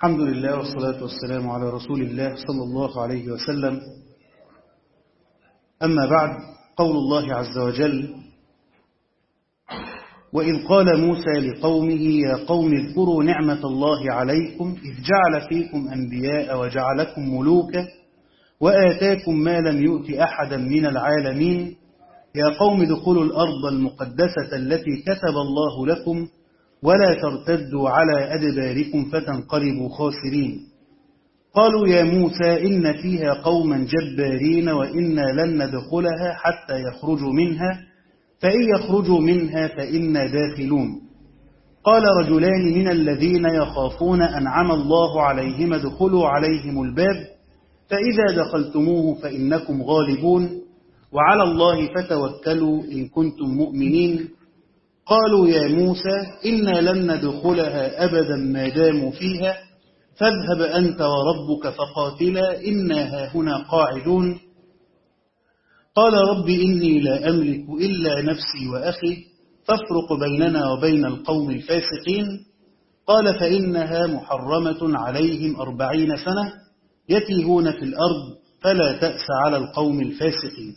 الحمد لله والصلاة والسلام على رسول الله صلى الله عليه وسلم أما بعد قول الله عز وجل وإذ قال موسى لقومه يا قوم اذكروا نعمة الله عليكم إذ جعل فيكم أنبياء وجعلكم ملوكا وآتاكم ما لم يؤت أحدا من العالمين يا قوم ادخلوا الأرض المقدسة التي كتب الله لكم ولا ترتدوا على أدباركم فتنقلبوا خاسرين قالوا يا موسى إن فيها قوما جبارين وإنا لن ندخلها حتى يخرجوا منها فإن يخرجوا منها فإنا داخلون قال رجلان من الذين يخافون أنعم الله عليهم ادخلوا عليهم الباب فإذا دخلتموه فإنكم غالبون وعلى الله فتوكلوا إن كنتم مؤمنين قالوا يا موسى إنا لن ندخلها أبدا ما داموا فيها فاذهب أنت وربك فقاتلا إنا هنا قاعدون قال رب إني لا أملك إلا نفسي وأخي فافرق بيننا وبين القوم الفاسقين قال فإنها محرمة عليهم أربعين سنة يتيهون في الأرض فلا تأس على القوم الفاسقين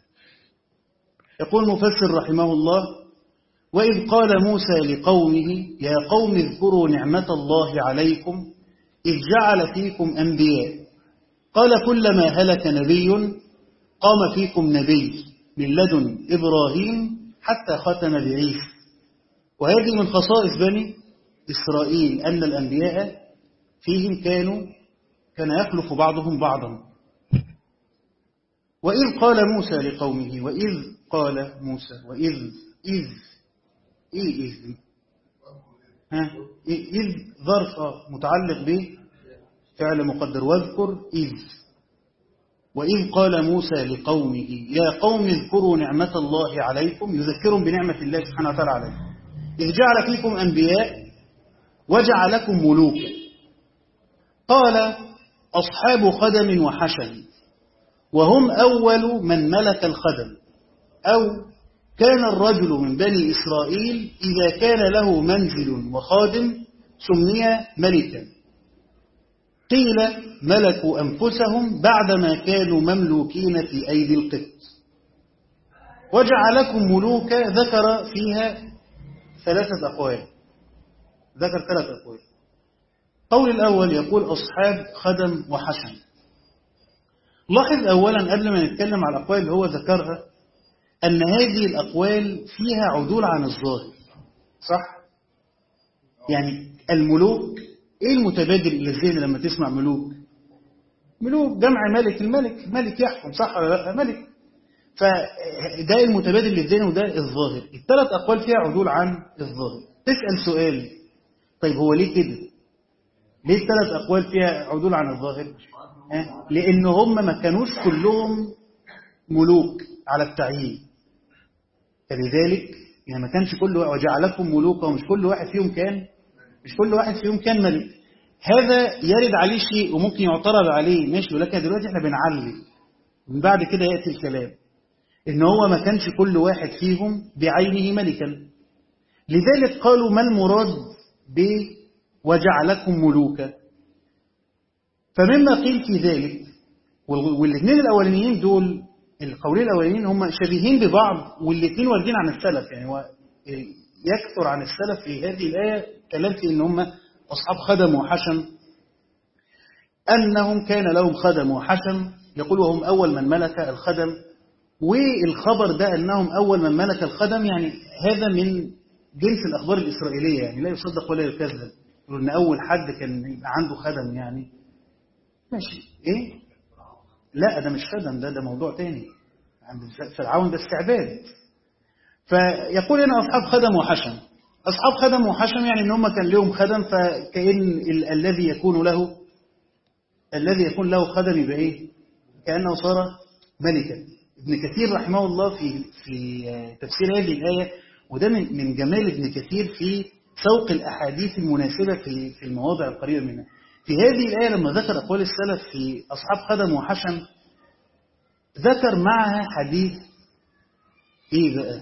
يقول مفسر رحمه الله وإذ قال موسى لقومه يا قوم اذكروا نعمة الله عليكم إذ جعل فيكم أنبياء قال كلما هلك نبي قام فيكم نبي من لدن إبراهيم حتى ختم بعيسى وهذه من خصائص بني إسرائيل أن الأنبياء فيهم كانوا كان يخلف بعضهم بعضا وإذ قال موسى لقومه وإذ قال موسى وإذ إذ إيه إذ دي ها إذ ظرف متعلق به فعل مقدر واذكر إذ وإذ قال موسى لقومه يا قوم اذكروا نعمة الله عليكم يذكرهم بنعمة الله سبحانه وتعالى عليكم إذ جعل فيكم أنبياء وجعلكم ملوكا قال أصحاب خدم وحشم وهم أول من ملك الخدم أو كان الرجل من بني إسرائيل إذا كان له منزل وخادم سمي ملكا قيل ملكوا أنفسهم بعدما كانوا مملوكين في أيدي القبط وجعلكم ملوكا ذكر فيها ثلاثة أقوال ذكر ثلاثة أقوال قول الأول يقول أصحاب خدم وحشم لاحظ أولا قبل ما نتكلم على الأقوال اللي هو ذكرها أن هذه الأقوال فيها عدول عن الظاهر صح؟ يعني الملوك إيه المتبادل إلى الذهن لما تسمع ملوك؟ ملوك جمع ملك الملك ملك يحكم صح ولا لا؟ ملك فده المتبادل للذهن وده الظاهر الثلاث أقوال فيها عدول عن الظاهر تسأل سؤال طيب هو ليه كده؟ ليه الثلاث أقوال فيها عدول عن الظاهر؟ أه؟ لأن هم ما كانوش كلهم ملوك على التعيين فلذلك يعني ما كانش كل وجعلكم ملوكا ومش كل واحد فيهم كان مش كل واحد فيهم كان ملك هذا يرد عليه شيء وممكن يعترض عليه ماشي ولكن دلوقتي احنا بنعلي من بعد كده يأتي الكلام ان هو ما كانش كل واحد فيهم بعينه ملكا لذلك قالوا ما المراد ب وجعلكم ملوكا فمما قيل في ذلك والاثنين الاولانيين دول القولين الاولانيين هم شبيهين ببعض والاثنين واردين عن السلف يعني هو يكثر عن السلف في هذه الايه كلام في ان هم اصحاب خدم وحشم انهم كان لهم خدم وحشم يقول وهم اول من ملك الخدم والخبر ده انهم اول من ملك الخدم يعني هذا من جنس الاخبار الاسرائيليه يعني لا يصدق ولا يكذب يقول ان اول حد كان يبقى عنده خدم يعني ماشي ايه لا ده مش خدم ده ده موضوع تاني عند فرعون ده استعباد فيقول هنا أصحاب خدم وحشم أصحاب خدم وحشم يعني إن هم كان لهم خدم فكأن ال الذي يكون له الذي يكون له خدم يبقى إيه كأنه صار ملكا ابن كثير رحمه الله في في تفسير هذه الآية وده من من جمال ابن كثير في سوق الأحاديث المناسبة في في المواضع القريبة منها في هذه الآية لما ذكر أقوال السلف في أصحاب خدم وحشم ذكر معها حديث إيه بقى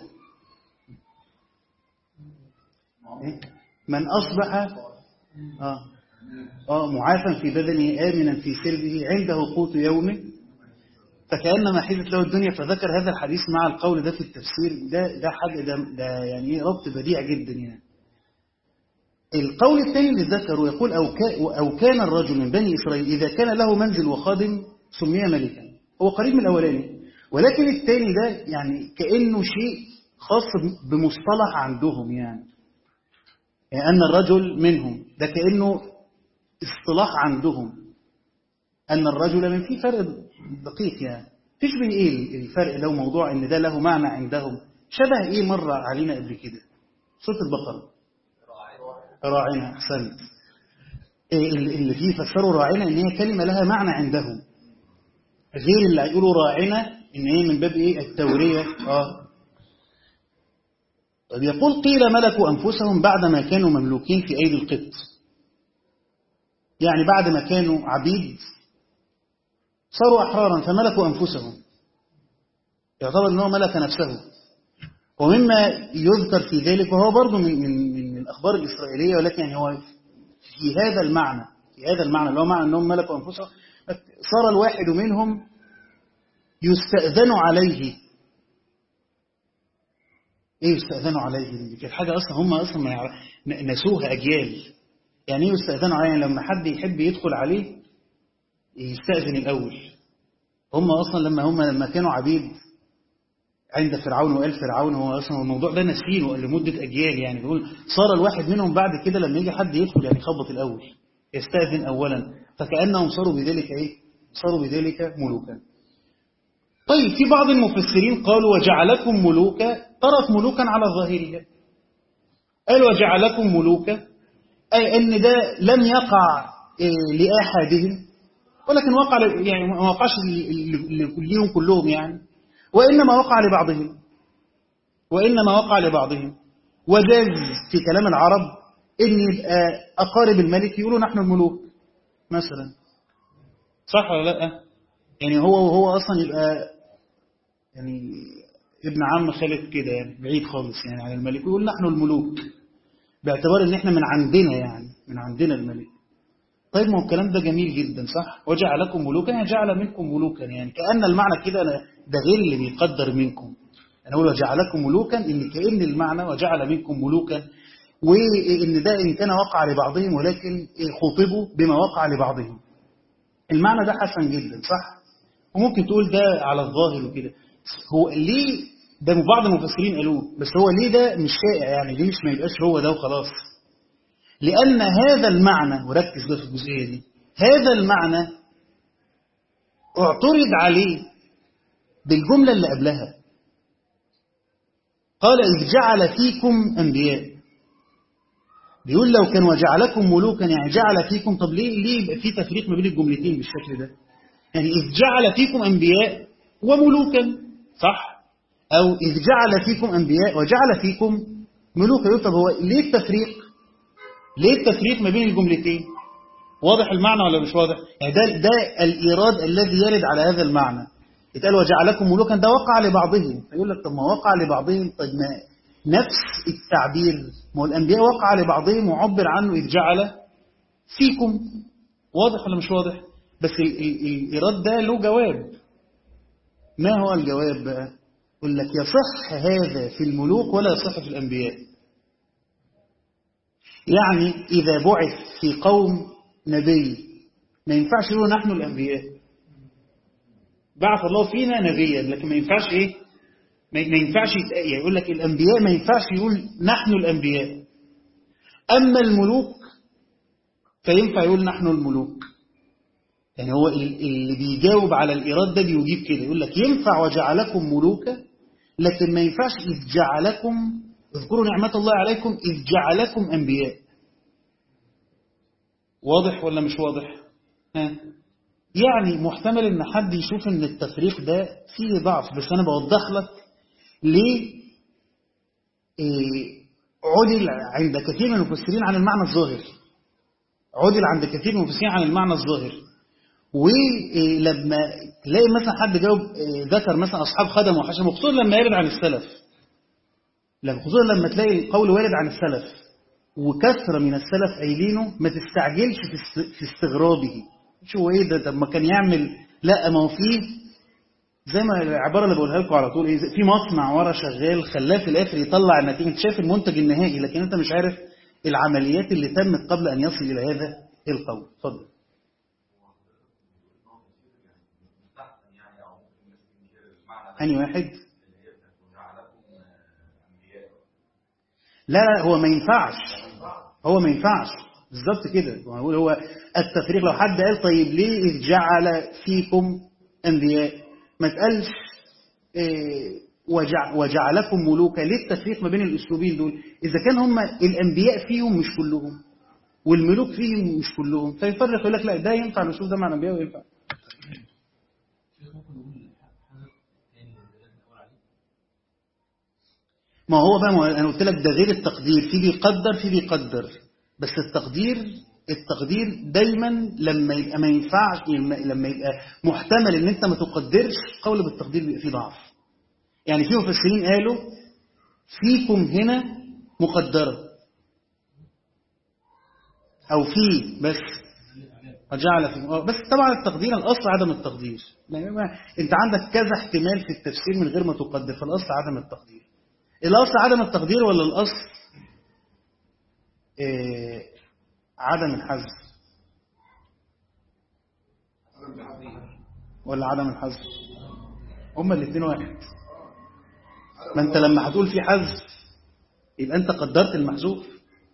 إيه؟ من أصبح آه آه معافا في بدنه آمنا في سربه عنده قوت يومه فكأنما حيزت له الدنيا فذكر هذا الحديث مع القول ده في التفسير ده ده حاجة ده, ده يعني ربط بديع جدا يعني القول الثاني اللي ذكره يقول أو, كا أو كان الرجل من بني إسرائيل إذا كان له منزل وخادم سمي ملكا هو قريب من الأولاني ولكن الثاني ده يعني كأنه شيء خاص بمصطلح عندهم يعني. يعني أن الرجل منهم ده كأنه اصطلاح عندهم أن الرجل من في فرق دقيق يعني تشبه إيه الفرق لو موضوع أن ده له معنى عندهم شبه إيه مرة علينا قبل كده سورة البقرة راعنا أحسنت اللي فيه فسروا راعنا ان هي كلمة لها معنى عندهم غير اللي هيقولوا راعنا ان هي من باب ايه التورية اه طب يقول قيل ملكوا أنفسهم بعدما كانوا مملوكين في أيدي القبط يعني بعد ما كانوا عبيد صاروا أحرارا فملكوا أنفسهم يعتبر أنه ملك نفسه ومما يذكر في ذلك وهو برضه من, من, من الأخبار الإسرائيلية ولكن يعني هو في هذا المعنى في هذا المعنى اللي هو معنى أنهم ملكوا أنفسهم صار الواحد منهم يستأذن عليه ايه يستأذنوا عليه دي كانت حاجة أصلا هم أصلا ما يعرف نسوها أجيال يعني ايه يستأذنوا عليه لما حد يحب يدخل عليه يستأذن الأول هم أصلا لما هم لما كانوا عبيد عند فرعون وقال فرعون هو أصلا الموضوع ده نسينه لمدة أجيال يعني بيقول صار الواحد منهم بعد كده لما يجي حد يدخل يعني يخبط الأول يستأذن أولا فكأنهم صاروا بذلك إيه صاروا بذلك ملوكا طيب في بعض المفسرين قالوا وجعلكم ملوكا طرف ملوكا على الظاهرية قال وجعلكم ملوكا أي أن ده لم يقع لأحدهم ولكن وقع يعني ما وقعش لكلهم كلهم يعني وإنما وقع لبعضهم وإنما وقع لبعضهم وجاز في كلام العرب إن يبقى أقارب الملك يقولوا نحن الملوك مثلا صح ولا لا يعني هو وهو أصلا يبقى يعني ابن عم خالد كده يعني بعيد خالص يعني عن الملك يقول نحن الملوك باعتبار ان احنا من عندنا يعني من عندنا الملك طيب ما هو الكلام ده جميل جدا صح وجعلكم ملوكا يعني جعل منكم ملوكا يعني كأن المعنى كده ده غير اللي بيقدر منكم انا اقول وجعلكم ملوكا ان كأن المعنى وجعل منكم ملوكا وان ده ان كان وقع لبعضهم ولكن خطبوا بما وقع لبعضهم المعنى ده حسن جدا صح وممكن تقول ده على الظاهر وكده هو ليه ده بعض المفسرين قالوه بس هو ليه ده مش شائع يعني ليه مش ما يبقاش هو ده وخلاص لأن هذا المعنى وركز بقى في الجزئية دي هذا المعنى اعترض عليه بالجملة اللي قبلها قال إذ جعل فيكم أنبياء بيقول لو كان وجعلكم ملوكا يعني جعل فيكم طب ليه ليه يبقى في تفريق ما بين الجملتين بالشكل ده يعني إذ جعل فيكم أنبياء وملوكا صح أو إذ جعل فيكم أنبياء وجعل فيكم ملوكا طب هو ليه التفريق ليه التفريق ما بين الجملتين واضح المعنى ولا مش واضح يعني ده, ده الإيراد الذي يرد على هذا المعنى يتقال وجعلكم ملوكا ده وقع لبعضهم فيقول لك طب ما وقع لبعضهم طيب ما نفس التعبير ما هو الأنبياء وقع لبعضهم وعبر عنه إذ جعل فيكم واضح ولا مش واضح بس الإيراد ده له جواب ما هو الجواب بقى يقول لك يصح هذا في الملوك ولا يصح في الأنبياء يعني إذا بعث في قوم نبي ما ينفعش يقولوا نحن الأنبياء بعث الله فينا نبيا لكن ما ينفعش إيه ما ينفعش يقول لك الأنبياء ما ينفعش يقول نحن الأنبياء أما الملوك فينفع يقول نحن الملوك يعني هو اللي بيجاوب على الإيراد ده بيجيب كده يقول لك ينفع وجعلكم ملوكا لكن ما ينفعش إذ جعلكم اذكروا نعمة الله عليكم إذ جعلكم أنبياء واضح ولا مش واضح ها؟ يعني محتمل ان حد يشوف ان التفريق ده فيه ضعف بس انا بوضح لك ليه إيه عدل عند كثير من المفسرين عن المعنى الظاهر عدل عند كثير من المفسرين عن المعنى الظاهر ولما تلاقي مثلا حد جاوب ذكر مثلا أصحاب خدم وحشم خصوصا لما يرد عن السلف لما خصوصا لما تلاقي القول وارد عن السلف وكثرة من السلف قايلينه ما تستعجلش في است- في استغرابه شو ايه ده طب ما كان يعمل لا ما هو فيه زي ما العباره اللي بقولها لكم على طول ايه في مصنع ورا شغال خلاه في الاخر يطلع النتيجه انت شايف المنتج النهائي لكن انت مش عارف العمليات اللي تمت قبل ان يصل الى هذا القول اتفضل انهي واحد لا لا هو ما ينفعش هو ما ينفعش بالظبط كده هو هو- هو التفريق لو حد قال طيب ليه إذ جعل فيكم انبياء ما تقالش إيه، وجع وجعلكم ملوكا ليه التفريق ما بين الاسلوبين دول اذا كان هم الانبياء فيهم مش كلهم والملوك فيهم مش كلهم فيفرق يقول لك لا ده ينفع الاسلوب ده مع الانبياء وينفع ما هو بقى ما هو انا قلت لك ده غير التقدير في بيقدر في بيقدر بس التقدير التقدير دايما لما يبقى ما ينفعش لما لما يبقى محتمل ان انت ما تقدرش قول بالتقدير بيبقى فيه ضعف يعني في مفسرين قالوا فيكم هنا مقدره او في بس وجعل فيكم آه، بس طبعا التقدير الاصل عدم التقدير يعني ما- انت عندك كذا احتمال في التفسير من غير ما تقدر فالاصل عدم التقدير الأصل عدم التقدير ولا الأصل إيه عدم الحذف ولا عدم الحذف هما الاثنين واحد ما انت لما هتقول في حذف يبقى انت قدرت المحذوف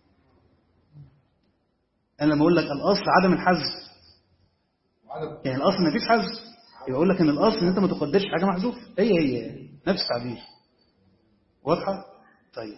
انا لما اقول لك الاصل عدم الحذف يعني الاصل ما فيش حذف يبقى اقول لك ان الاصل ان انت ما تقدرش حاجه محذوف هي هي نفس التعبير واضحة؟ طيب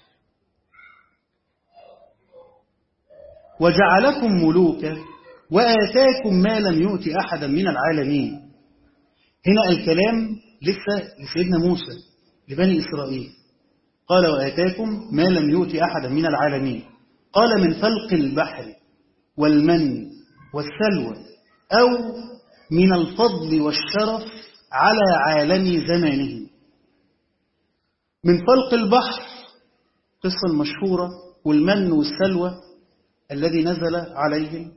وجعلكم ملوكا وآتاكم ما لم يؤت أحدا من العالمين هنا الكلام لسه لسيدنا موسى لبني إسرائيل قال وآتاكم ما لم يؤت أحدا من العالمين قال من فلق البحر والمن والسلوى أو من الفضل والشرف على عالم زمانهم من فلق البحر قصة المشهورة والمن والسلوى الذي نزل عليهم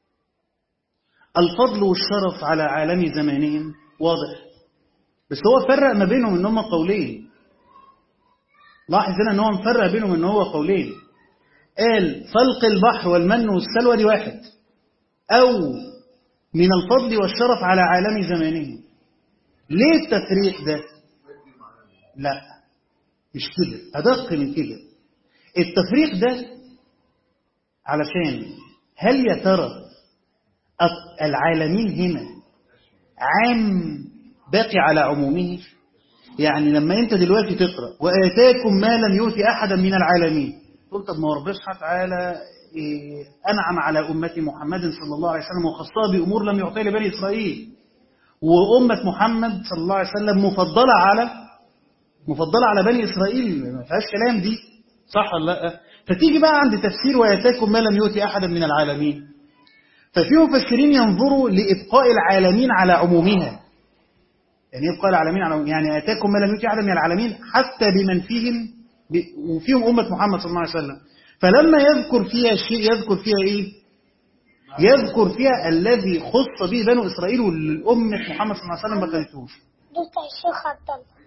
الفضل والشرف على عالم زمانهم واضح بس هو فرق ما بينهم ان هم قولين لاحظ هنا ان هو مفرق بينهم ان هو قولين قال فلق البحر والمن والسلوى دي واحد او من الفضل والشرف على عالم زمانهم ليه التفريق ده لا مش كده أدق من كده التفريق ده علشان هل يا ترى العالمين هنا عام باقي على عمومه يعني لما انت دلوقتي تقرأ وآتاكم ما لم يؤت أحدا من العالمين تقول طب ما هو ربنا سبحانه وتعالى إيه أنعم على أمة محمد صلى الله عليه وسلم وخصها بأمور لم يعطيها لبني إسرائيل وأمة محمد صلى الله عليه وسلم مفضلة على مفضلة على بني إسرائيل ما فيهاش كلام دي صح ولا لا فتيجي بقى عند تفسير وياتاكم ما لم يؤتي أحدا من العالمين ففي مفسرين ينظروا لإبقاء العالمين على عمومها يعني يبقى العالمين على يعني آتاكم ما لم يؤتي أحدا من العالمين حتى بمن فيهم ب... وفيهم أمة محمد صلى الله عليه وسلم فلما يذكر فيها شيء يذكر فيها إيه يذكر فيها الذي خص به بنو إسرائيل والأمة محمد صلى الله عليه وسلم ما خدتوش دوست الشيخ عبد الله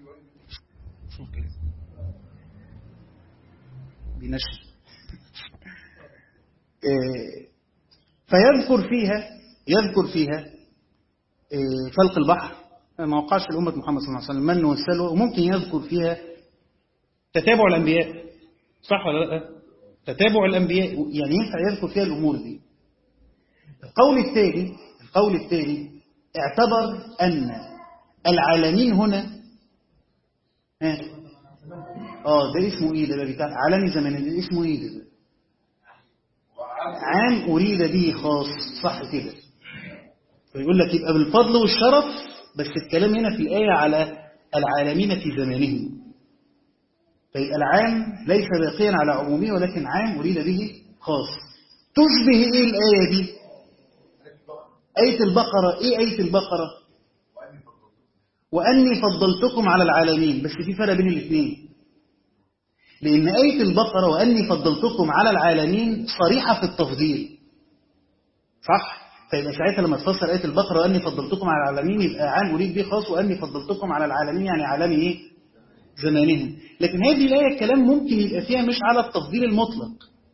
بنشر فيذكر فيها يذكر فيها فلق البحر ما وقعش في الأمة محمد صلى الله عليه وسلم المن والسلوى وممكن يذكر فيها تتابع الأنبياء صح ولا لا تتابع الأنبياء يعني ينفع يذكر فيها الأمور دي القول الثاني القول الثاني اعتبر أن العالمين هنا اه ده اسمه ايه ده بتاع عالمي زماني ده اسمه ايه ده عام أريد به خاص صح كده فيقول لك يبقى بالفضل والشرف بس الكلام هنا في الآية على العالمين في زمانهم فيبقى العام ليس باقيا على عمومه ولكن عام أريد به خاص تشبه ايه الآية دي آية البقرة ايه آية البقرة وأني فضلتكم على العالمين بس في فرق بين الاثنين لأن آية البقرة وأني فضلتكم على العالمين صريحة في التفضيل صح؟ فيبقى ساعتها لما تفسر آية البقرة وأني فضلتكم على العالمين يبقى عام أريد به خاص وأني فضلتكم على العالمين يعني عالمي إيه؟ زمانهم لكن هذه الآية الكلام ممكن يبقى فيها مش على التفضيل المطلق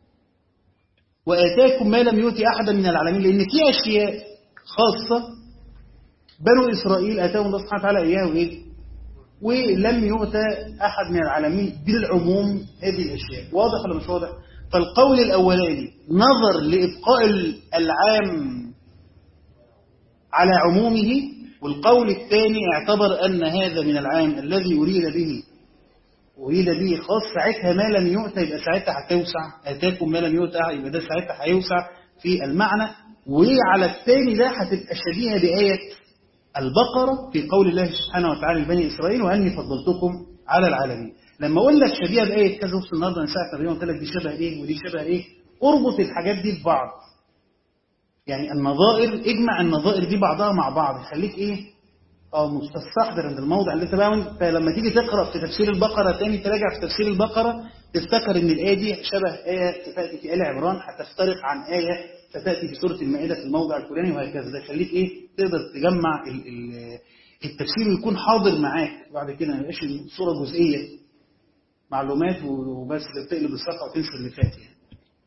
وآتاكم ما لم يؤتي أحدا من العالمين لأن في أشياء خاصة بنو إسرائيل آتاهم الله سبحانه وتعالى إياه وإيه؟ ولم يؤتى أحد من العالمين بالعموم هذه الأشياء واضح ولا مش واضح؟ فالقول الأولاني نظر لإبقاء العام على عمومه والقول الثاني اعتبر أن هذا من العام الذي أريد به أريد به خاص ساعتها ما لم يؤتى يبقى ساعتها هتوسع آتاكم ما لم يؤتى يبقى ده ساعتها هيوسع في المعنى وعلى الثاني ده هتبقى شبيهة بآية البقرة في قول الله سبحانه وتعالى لبني إسرائيل وأني فضلتكم على العالمين لما أقول لك شبيهة بآية كذا وسط النهارده من ساعة تقريبا قلت لك دي شبه إيه ودي شبه إيه اربط الحاجات دي ببعض يعني النظائر اجمع النظائر دي بعضها مع بعض يخليك إيه اه مستحضر عند الموضع اللي انت بقى انت لما تيجي تقرا في تفسير البقره تاني تراجع في تفسير البقره تفتكر ان الايه دي شبه ايه تاتي في ال عمران هتفترق عن ايه ستاتي في سوره المائده في الموضع الفلاني وهكذا ده يخليك ايه تقدر تجمع ال ال التفسير ويكون حاضر معاك بعد كده ما يبقاش صوره جزئيه معلومات وبس تقلب الصفحه وتنسى اللي فات يعني.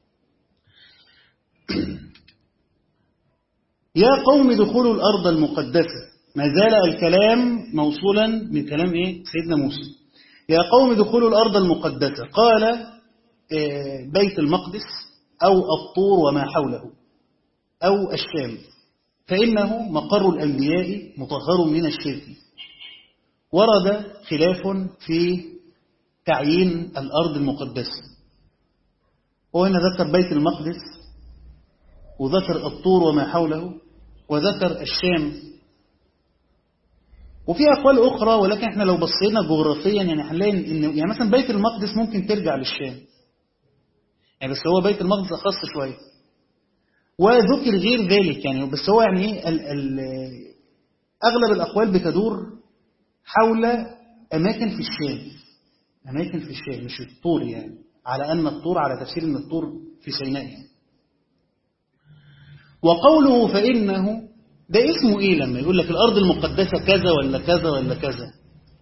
يا قوم ادخلوا الارض المقدسه ما زال الكلام موصولا من كلام ايه سيدنا موسى يا قوم ادخلوا الارض المقدسه قال بيت المقدس او الطور وما حوله او الشام فانه مقر الانبياء مطهر من الشرك ورد خلاف في تعيين الارض المقدسه وهنا ذكر بيت المقدس وذكر الطور وما حوله وذكر الشام وفي أقوال أخرى ولكن احنا لو بصينا جغرافيا يعني هنلاقي إن يعني مثلا بيت المقدس ممكن ترجع للشام يعني بس هو بيت المقدس أخص شوية وذكر غير ذلك يعني بس هو يعني ايه ال ال أغلب الأقوال بتدور حول أماكن في الشام أماكن في الشام مش الطور يعني على أن الطور على تفسير أن الطور في سيناء يعني. وقوله فإنه ده اسمه ايه لما يقول لك الارض المقدسه كذا ولا كذا ولا كذا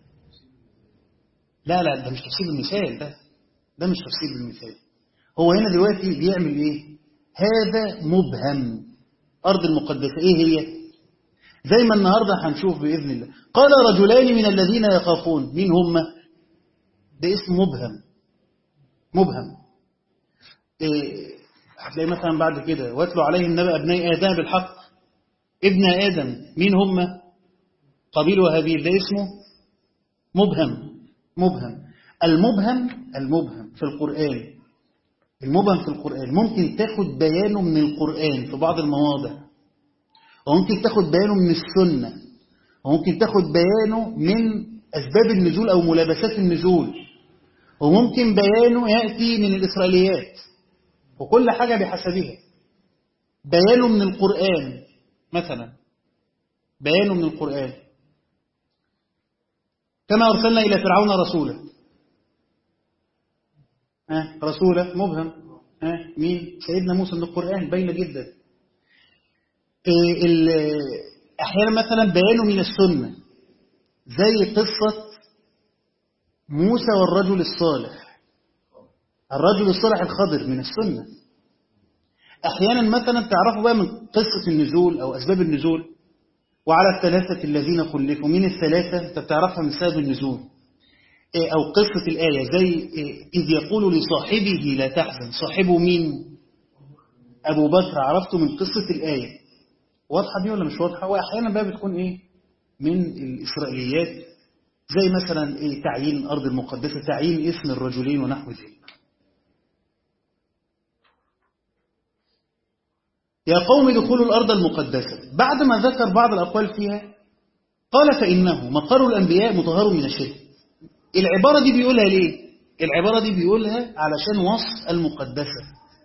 لا لا ده مش تفسير المثال ده ده مش تفسير المثال هو هنا دلوقتي بيعمل ايه هذا مبهم ارض المقدسه ايه هي زي ما النهارده هنشوف باذن الله قال رجلان من الذين يخافون مين هم ده اسم مبهم مبهم إيه هتلاقي مثلا بعد كده واتلوا عليهم نبأ ابني ادم بالحق ابن آدم مين هم قابيل وهابيل ده اسمه مبهم مبهم المبهم المبهم في القرآن المبهم في القرآن ممكن تاخد بيانه من القرآن في بعض المواضع وممكن تاخد بيانه من السنة وممكن تاخد بيانه من أسباب النزول أو ملابسات النزول وممكن بيانه يأتي من الإسرائيليات وكل حاجة بحسبها بيانه من القرآن مثلا بيانه من القرآن كما أرسلنا إلى فرعون رسولا ها رسولا مبهم ها مين سيدنا موسى من القرآن باينة جدا أحيانا مثلا بيانه من السنة زي قصة موسى والرجل الصالح الرجل الصالح الخضر من السنة أحيانا مثلا تعرفوا بقى من قصة النزول أو أسباب النزول وعلى الثلاثة الذين خلفوا مين الثلاثة أنت بتعرفها من سبب النزول أو قصة الآية زي إذ يقول لصاحبه لا تحزن صاحبه مين أبو بكر عرفته من قصة الآية واضحة دي ولا مش واضحة وأحيانا بقى بتكون إيه من الإسرائيليات زي مثلا إيه تعيين الأرض المقدسة تعيين اسم الرجلين ونحو ذلك يا قوم ادخلوا الأرض المقدسة بعد ما ذكر بعض الأقوال فيها قال فإنه مقر الأنبياء مطهر من الشرك العبارة دي بيقولها ليه العبارة دي بيقولها علشان وصف المقدسة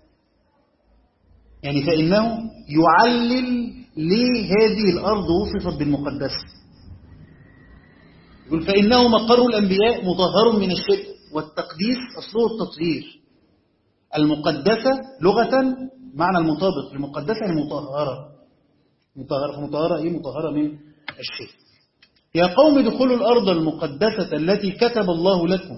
يعني فإنه يعلل ليه هذه الأرض وصفت بالمقدسة يقول فإنه مقر الأنبياء مطهر من الشرك والتقديس أصله التطهير المقدسة لغة معنى المطابق المقدسة يعني مطهرة مطهرة مطهرة إيه مطهرة من الشرك يا قوم ادخلوا الأرض المقدسة التي كتب الله لكم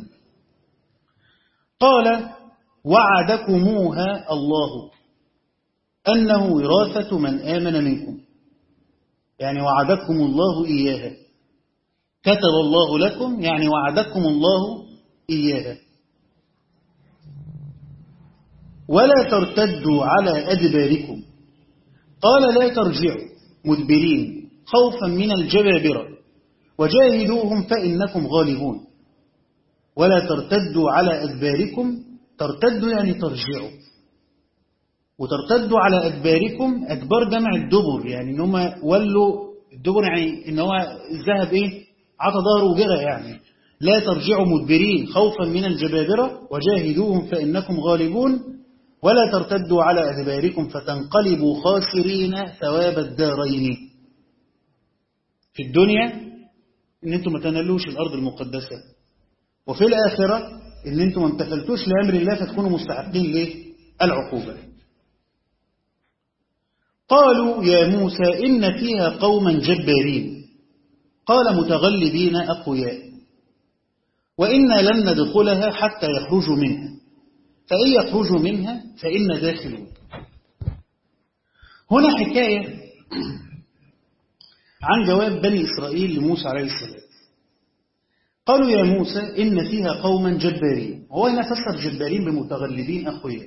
قال وعدكموها الله أنه وراثة من آمن منكم يعني وعدكم الله إياها كتب الله لكم يعني وعدكم الله إياها ولا ترتدوا على أدباركم قال لا ترجعوا مدبرين خوفا من الجبابرة وجاهدوهم فإنكم غالبون ولا ترتدوا على أدباركم ترتدوا يعني ترجعوا وترتدوا على أدباركم أدبار جمع الدبر يعني إن هم ولوا الدبر يعني إن هو الذهب إيه عطى ظهره وجرى يعني لا ترجعوا مدبرين خوفا من الجبابرة وجاهدوهم فإنكم غالبون ولا ترتدوا على أدباركم فتنقلبوا خاسرين ثواب الدارين في الدنيا إن أنتم ما تنالوش الأرض المقدسة وفي الآخرة إن أنتم ما امتثلتوش لأمر الله فتكونوا مستحقين للعقوبة قالوا يا موسى إن فيها قوما جبارين قال متغلبين أقوياء وإنا لن ندخلها حتى يخرجوا منها فإن يخرجوا منها فإن داخلون هنا حكاية عن جواب بني إسرائيل لموسى عليه السلام قالوا يا موسى إن فيها قوما جبارين هو هنا فسر جبارين بمتغلبين أقوياء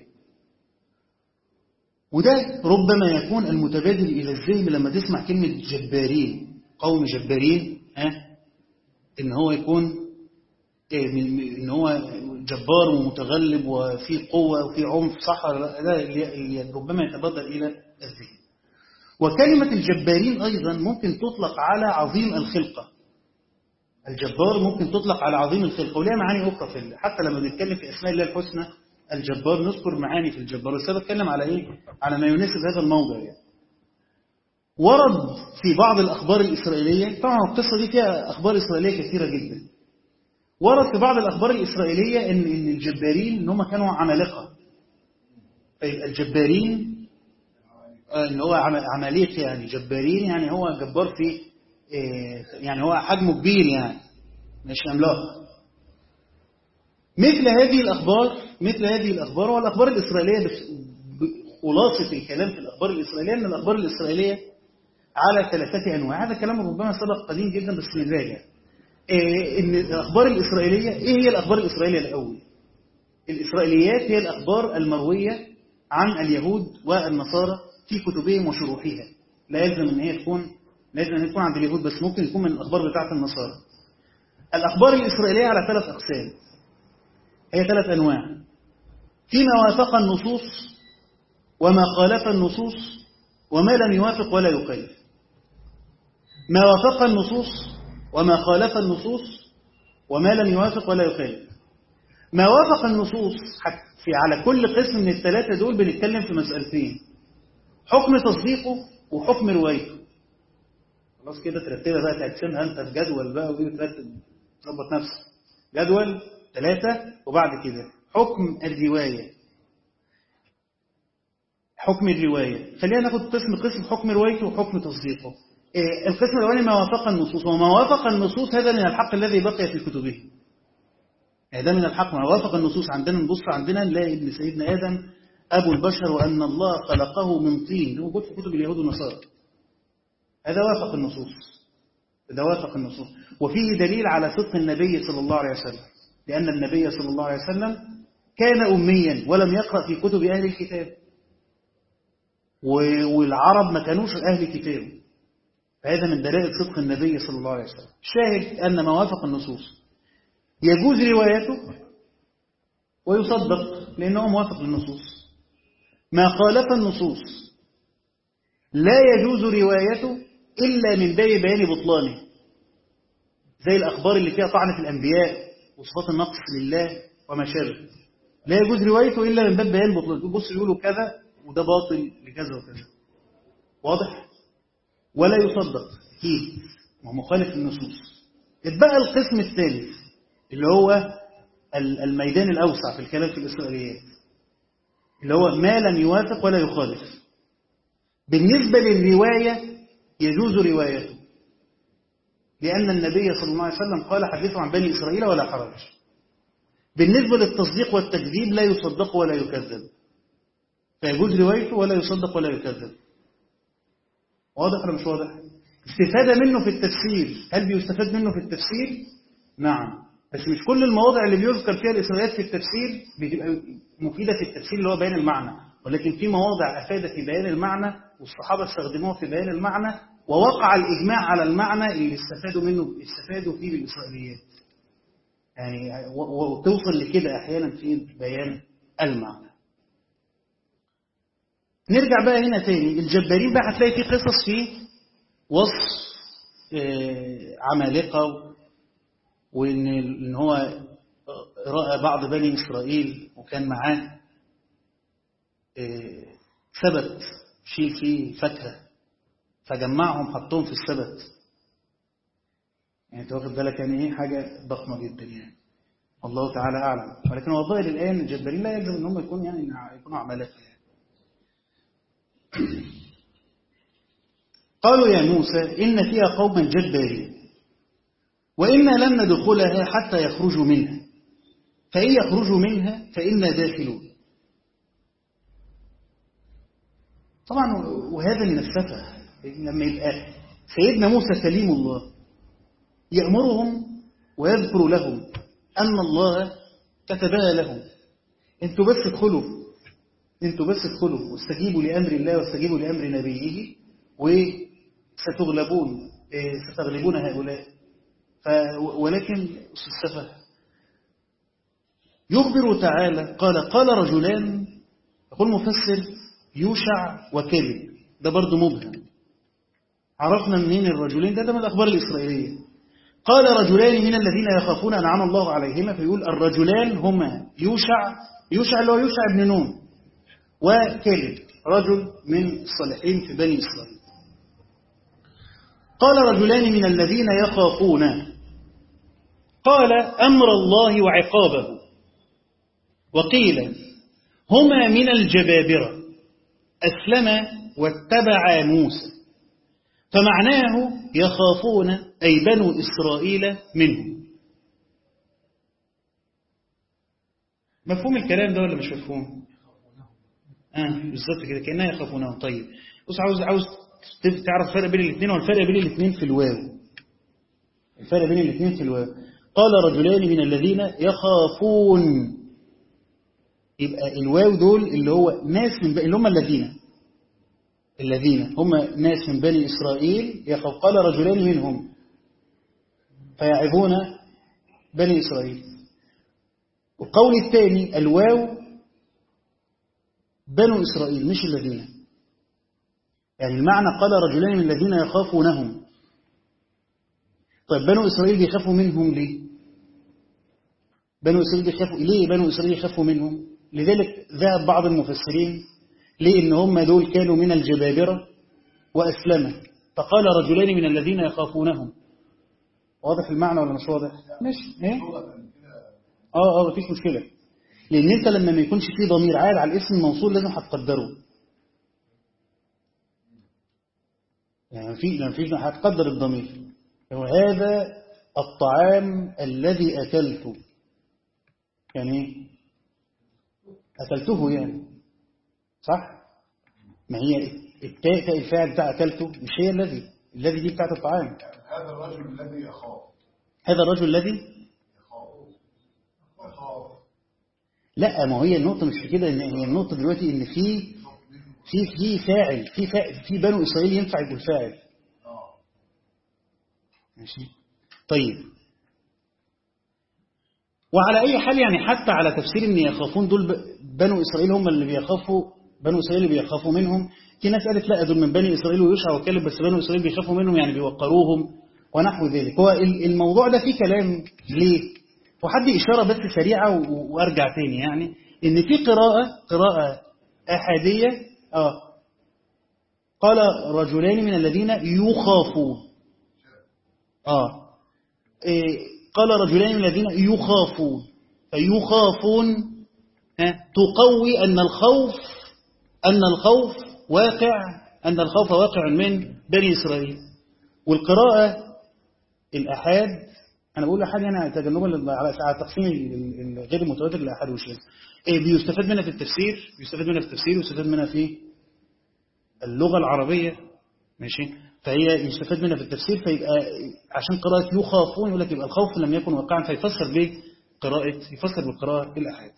وده ربما يكون المتبادل إلى الذهن لما تسمع كلمة جبارين قوم جبارين ها إن هو يكون إن هو جبار ومتغلب وفي قوة وفي عنف صح ده اللي ربما يتبادر إلى الذهن وكلمة الجبارين أيضا ممكن تطلق على عظيم الخلقة الجبار ممكن تطلق على عظيم الخلقة ولها معاني أخرى في حتى لما بنتكلم في أسماء الله الحسنى الجبار نذكر معاني في الجبار بس انا بتكلم على ايه على ما يناسب هذا الموضع يعني ورد في بعض الاخبار الاسرائيليه طبعا القصه دي فيها اخبار اسرائيليه كثيره جدا ورد في بعض الاخبار الاسرائيليه ان ان الجبارين ان هم كانوا عمالقه الجبارين ان هو عماليق يعني جبارين يعني هو جبار في يعني هو حجمه كبير يعني مش عملاق مثل هذه الأخبار مثل هذه الأخبار والأخبار الإسرائيلية خلاصة الكلام في الأخبار الإسرائيلية أن الأخبار الإسرائيلية على ثلاثة أنواع هذا كلام ربما سبق قديم جدا بس نراجع إيه إن الأخبار الإسرائيلية إيه هي الأخبار الإسرائيلية الأول الإسرائيليات هي الأخبار المروية عن اليهود والنصارى في كتبهم وشروحها لا يلزم أن هي تكون لازم أن تكون عند اليهود بس ممكن يكون من الأخبار بتاعة النصارى الأخبار الإسرائيلية على ثلاث أقسام هي ثلاث أنواع فيما وافق النصوص وما خالف النصوص وما لم يوافق ولا يخالف ما وافق النصوص وما خالف النصوص وما لم يوافق ولا يخالف ما وافق النصوص في على كل قسم من الثلاثة دول بنتكلم في مسألتين حكم تصديقه وحكم روايته خلاص كده ترتبها بقى تقسمها انت في جدول بقى وترتب تظبط نفسك جدول ثلاثة وبعد كده حكم الرواية حكم الرواية خلينا ناخد قسم قسم حكم روايته وحكم تصديقه إيه القسم الأولاني ما وافق النصوص وما وافق النصوص هذا من الحق الذي بقي في كتبه هذا من الحق ما وافق النصوص عندنا نبص عندنا نلاقي ابن سيدنا آدم أبو البشر وأن الله خلقه من طين موجود في كتب اليهود والنصارى هذا وافق النصوص هذا وافق النصوص وفيه دليل على صدق النبي صلى الله عليه وسلم لأن النبي صلى الله عليه وسلم كان أميا ولم يقرأ في كتب أهل الكتاب والعرب ما كانوش أهل كتاب فهذا من دلائل صدق النبي صلى الله عليه وسلم شاهد أن ما وافق النصوص يجوز روايته ويصدق لأنه موافق للنصوص ما خالف النصوص لا يجوز روايته إلا من باب بيان بطلانه زي الأخبار اللي فيها طعن في الأنبياء وصفات النقص لله وما شابه لا يجوز روايته إلا من باب بيان بطلان بص يقولوا كذا وده باطل لكذا وكذا واضح ولا يصدق فيه ما هو مخالف للنصوص اتبقى القسم الثالث اللي هو ال- الميدان الأوسع في الكلام في الإسرائيليات اللي هو ما لم يوافق ولا يخالف بالنسبة للرواية يجوز روايته لأن النبي صلى الله عليه وسلم قال حدثوا عن بني إسرائيل ولا حرج بالنسبة للتصديق والتكذيب لا يصدق ولا يكذب فيجوز روايته ولا يصدق ولا يكذب واضح ولا مش واضح استفادة منه في التفسير هل بيستفاد منه في التفسير نعم بس مش كل المواضع اللي بيذكر فيها الإسرائيليات في التفسير بتبقى مفيدة في التفسير اللي هو بيان المعنى ولكن في مواضع أفادت في بيان المعنى والصحابة استخدموها في بيان المعنى ووقع الإجماع على المعنى اللي استفادوا منه استفادوا فيه بالإسرائيليات يعني و- و- وتوصل لكده أحيانا في بيان المعنى نرجع بقى هنا تاني الجبارين بقى هتلاقي في قصص فيه وصف آه، عمالقة وإن إن هو رأى بعض بني إسرائيل وكان معاه آه، سبت شيل فيه فاكهة فجمعهم حطهم في السبت يعني انت واخد بالك يعني ايه حاجة ضخمة جدا يعني الله تعالى أعلم ولكن هو الظاهر الآن الجبارين لا يلزم ان هم يكونوا يعني يكونوا عمالقة يعني. قالوا يا موسى إن فيها قوما جبارين وإنا لن ندخلها حتى يخرجوا منها فإن يخرجوا منها فإنا داخلون طبعا وهذا من السفه لما يبقى سيدنا موسى كليم الله يأمرهم ويذكر لهم أن الله كتبها لهم انتوا بس ادخلوا انتوا بس ادخلوا واستجيبوا لأمر الله واستجيبوا لأمر نبيه وستغلبون إيه، ستغلبون هؤلاء ف ولكن السفه يخبر تعالى قال قال رجلان يقول مفسر يوشع وكذب ده برضه مبهم عرفنا منين الرجلين ده ده من الأخبار الإسرائيلية قال رجلان من الذين يخافون أنعم الله عليهما فيقول الرجلان هما يوشع يوشع اللي هو يوشع بن نون وكالب رجل من الصالحين في بني إسرائيل قال رجلان من الذين يخافون قال أمر الله وعقابه وقيل هما من الجبابرة أسلم واتبع موسى فمعناه يخافون أي بنو إسرائيل منهم مفهوم الكلام ده ولا مش مفهوم آه بالظبط كده كأنها يخافونه طيب بص عاوز عاوز تعرف الفرق بين الاثنين والفرق بين الاثنين في الواو الفرق بين الاثنين في الواو قال رجلان من الذين يخافون يبقى الواو دول اللي هو ناس من ب... اللي هم الذين الذين هم ناس من بني إسرائيل يخاف قال رجلان منهم فيعظون بني إسرائيل والقول الثاني الواو بنو إسرائيل مش الذين يعني المعنى قال رجلان من الذين يخافونهم طيب بنو إسرائيل بيخافوا منهم ليه بنو إسرائيل بيخافوا ليه بنو إسرائيل يخافوا منهم لذلك ذهب بعض المفسرين لأن هم دول كانوا من الجبابرة وأسلموا فقال رجلان من الذين يخافونهم واضح المعنى ولا مش واضح مش ايه اه اه مفيش مشكلة لأن أنت لما ما يكونش فيه ضمير عاد على الاسم الموصول لازم هتقدره يعني في لما فيش هتقدر الضمير هو هذا الطعام الذي أكلته يعني ايه أكلته يعني صح ما هي التاء تاء الفاعل بتاع أكلته مش هي الذي الذي دي بتاعت الطعام هذا الرجل الذي يخاف هذا الرجل الذي يخاف يخاف لا ما هي النقطة مش في كده إن هي النقطة دلوقتي إن في في في فاعل في فاعل في بنو إسرائيل ينفع يقول فاعل اه ماشي طيب وعلى أي حال يعني حتى على تفسير إن يخافون دول ب- بنو إسرائيل هم اللي بيخافوا بنو إسرائيل اللي بيخافوا منهم في ناس قالت لا دول من بني إسرائيل ويشع وكلب بس بنو إسرائيل بيخافوا منهم يعني بيوقروهم ونحو ذلك هو ال- الموضوع ده فيه كلام ليه وحد إشارة بس سريعة و- وأرجع تاني يعني إن في قراءة قراءة أحادية آه قال رجلان من الذين يخافون آه إيه، قال رجلان من الذين يخافون فيخافون ها، تقوي أن الخوف أن الخوف واقع أن الخوف واقع من بني إسرائيل والقراءة الأحاد أنا بقول أحاد يعني تجنبا لل- على على تقسيم ال- ال- الغير المتواتر لأحاد وشيء إيه بيستفاد منها في التفسير بيستفاد منها في التفسير ويستفاد منها في اللغة العربية ماشي فهي يستفاد منها في التفسير فيبقى عشان قراءة يخافون يقول لك يبقى الخوف لم يكن واقعا فيفسر به قراءة يفسر بالقراءة الأحاد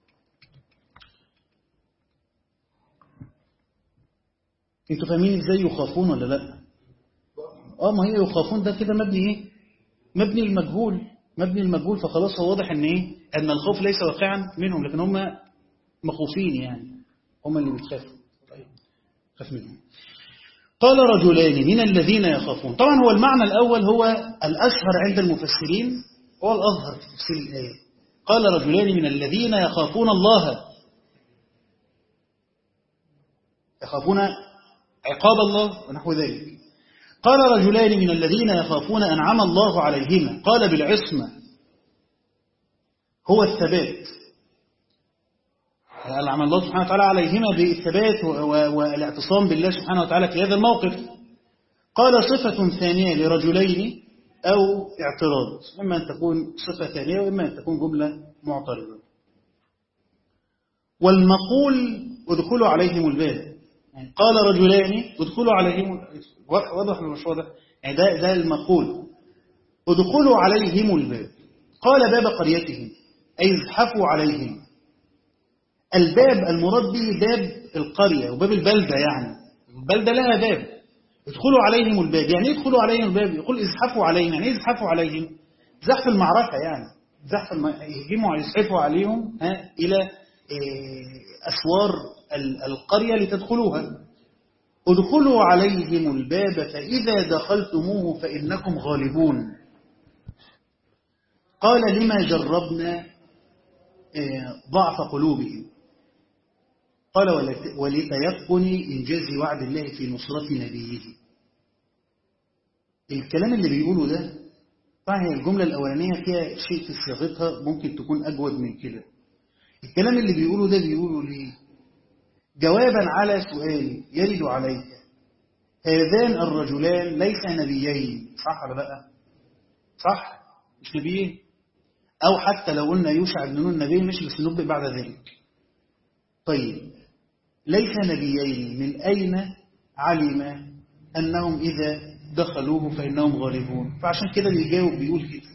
انتوا فاهمين ازاي يخافون ولا لا اه ما هي يخافون ده كده مبني ايه مبني المجهول مبني المجهول فخلاص هو واضح ان ايه ان الخوف ليس واقعا منهم لكن هم مخوفين يعني هم اللي بيتخافوا طيب خاف منهم قال رجلان من الذين يخافون طبعا هو المعنى الأول هو الأشهر عند المفسرين هو الأظهر في تفسير الآية قال رجلان من الذين يخافون الله يخافون عقاب الله ونحو ذلك قال رجلان من الذين يخافون أنعم الله عليهما قال بالعصمة هو الثبات أنعم الله سبحانه وتعالى عليهما بالثبات و- و- والاعتصام بالله سبحانه وتعالى في هذا الموقف قال صفة ثانية لرجلين أو اعتراض إما أن تكون صفة ثانية وإما أن تكون جملة معترضة والمقول ادخلوا عليهم الباب يعني قال رجلان ادخلوا عليهم واضح المشروع ده يعني ده, ده المقول ادخلوا عليهم الباب قال باب قريتهم أي ازحفوا عليهم الباب المراد به باب القرية وباب البلدة يعني البلدة لها باب ادخلوا عليهم الباب يعني ايه ادخلوا عليهم الباب يقول ازحفوا عليهم يعني ايه ازحفوا عليهم زحف المعركة يعني زحف الم... يهجموا يزحفوا عليهم ها إلى إيه، أسوار ال- القرية لتدخلوها ادخلوا عليهم الباب فإذا دخلتموه فإنكم غالبون قال لما جربنا إيه، ضعف قلوبهم قال ولت- ولتيقن إنجاز وعد الله في نصرة نبيه الكلام اللي بيقوله ده طبعا هي الجملة الأولانية فيها شيء في صياغتها ممكن تكون أجود من كده الكلام اللي بيقوله ده بيقوله ليه جوابا على سؤال يرد عليك هذان الرجلان ليس نبيين صح ولا لا صح مش نبيين أو حتى لو قلنا يوشع بن نون نبي مش بس نبئ بعد ذلك طيب ليس نبيين من أين علم أنهم إذا دخلوه فإنهم غالبون فعشان كده بيجاوب بيقول كده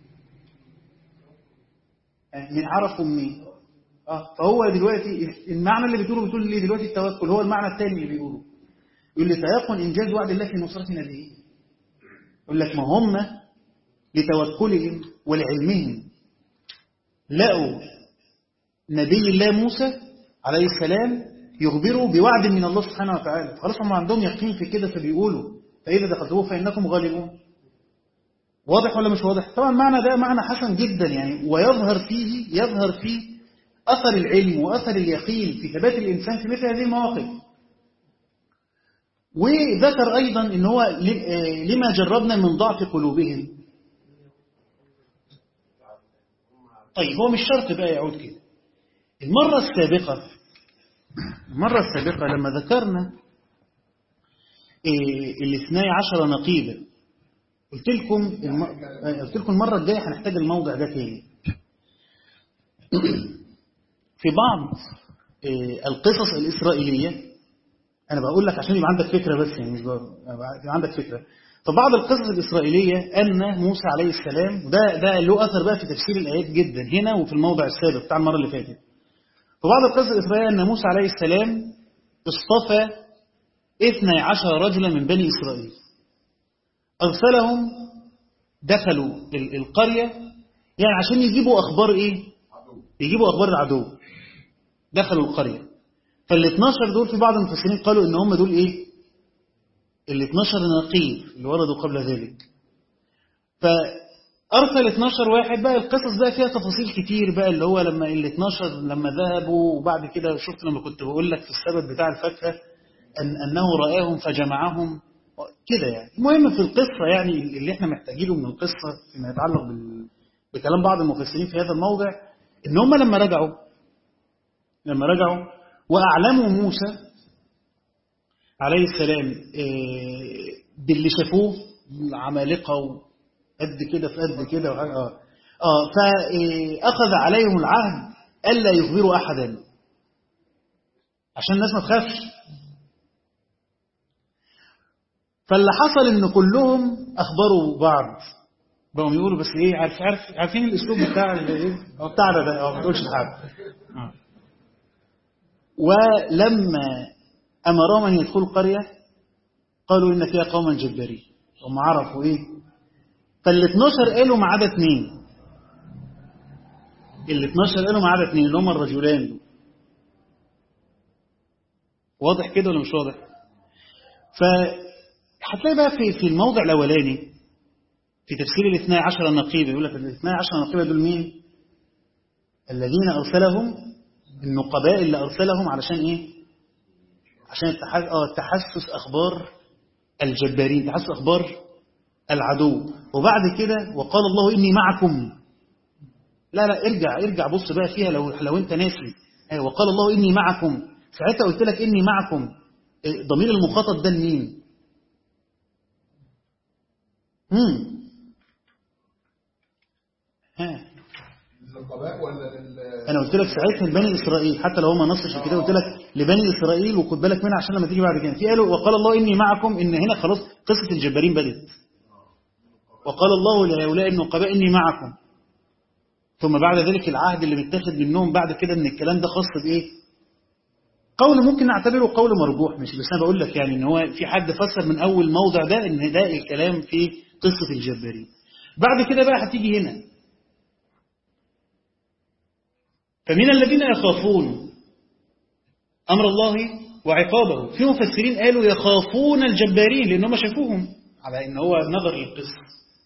يعني من عرفوا منين آه فهو دلوقتي المعنى اللي بتقوله بتقول لي دلوقتي التوكل هو المعنى الثاني اللي بيقوله يقول لي تيقن إنجاز وعد الله في نصرة نبيه يقول لك ما هم لتوكلهم ولعلمهم لقوا نبي الله موسى عليه السلام يخبروا بوعد من الله سبحانه وتعالى خلاص هم عندهم يقين في كده فبيقولوا فإذا دخلتوه فإنكم غالبون واضح ولا مش واضح طبعا معنى ده معنى حسن جدا يعني ويظهر فيه يظهر فيه أثر العلم وأثر اليقين في ثبات الإنسان في مثل هذه المواقف وذكر أيضا إن هو لما جربنا من ضعف قلوبهم طيب هو مش شرط بقى يعود كده المرة السابقة المرة السابقة لما ذكرنا الاثني عشر نقيبا قلت لكم الم... قلت لكم المرة الجاية هنحتاج الموضع ده تاني في بعض القصص الإسرائيلية أنا بقول لك عشان يبقى عندك فكرة بس يعني مش يبقى عندك فكرة فبعض القصص الإسرائيلية أن موسى عليه السلام وده ده له أثر بقى في تفسير الآيات جدا هنا وفي الموضع السابق بتاع المرة اللي فاتت فبعض القصص الإسرائيلية أن موسى عليه السلام اصطفى 12 رجلا من بني إسرائيل أرسلهم دخلوا القرية يعني عشان يجيبوا أخبار إيه يجيبوا أخبار العدو دخلوا القرية فال 12 دول في بعض المفسرين قالوا إن هم دول إيه ال 12 نقيب اللي وردوا قبل ذلك فأرسل 12 واحد بقى القصص بقى فيها تفاصيل كتير بقى اللي هو لما ال 12 لما ذهبوا وبعد كده شفت لما كنت بقول لك في السبب بتاع الفاكهة أن أنه رآهم فجمعهم كده يعني المهم في القصة يعني اللي احنا محتاجينه من القصة فيما يتعلق بال... بكلام بعض المفسرين في هذا الموضع إن هم لما رجعوا لما رجعوا وأعلموا موسى عليه السلام باللي شافوه العمالقة قد كده في قد كده وحاجة اه اه فأخذ عليهم العهد ألا يخبروا أحدا عشان الناس ما تخافش فاللي حصل ان كلهم اخبروا بعض بقوا يقولوا بس ايه عارف عارف عارفين الاسلوب بتاع ايه هو بتاعنا ده اه ما تقولش لحد ولما امرهم ان يدخلوا القريه قالوا ان فيها قوما جبارين هم عرفوا ايه فال 12 قالوا ما عدا اثنين ال 12 قالوا ما عدا اثنين اللي هم الرجلان دول واضح كده ولا مش واضح فهتلاقي بقى في في الموضع الاولاني في تفسير الاثنى عشر نقيبه يقول لك الاثنى عشر نقيبه دول مين الذين ارسلهم النقباء اللي ارسلهم علشان ايه عشان تحسس اخبار الجبارين تحسس اخبار العدو وبعد كده وقال الله اني معكم لا لا ارجع ارجع بص بقى فيها لو لو انت ناسي وقال الله اني معكم ساعتها قلت لك اني معكم ضمير المخاطب ده لمين امم ها للقباء ولا لل انا قلت لك ساعتها لبني اسرائيل حتى لو هم نصش الكتاب قلت لك لبني اسرائيل وخد بالك منها عشان لما تيجي بعد كده في قالوا وقال الله اني معكم ان هنا خلاص قصه الجبارين بدت وقال الله لهؤلاء النقباء اني معكم ثم بعد ذلك العهد اللي متاخد منهم بعد كده ان الكلام ده خاص بايه قول ممكن نعتبره قول مرجوح مش بس انا بقول لك يعني ان هو في حد فسر من اول موضع ده ان ده الكلام في قصه الجبارين بعد كده بقى هتيجي هنا فمن الذين يخافون امر الله وعقابه في مفسرين قالوا يخافون الجبارين لانهم شافوهم على ان هو نظر للقصه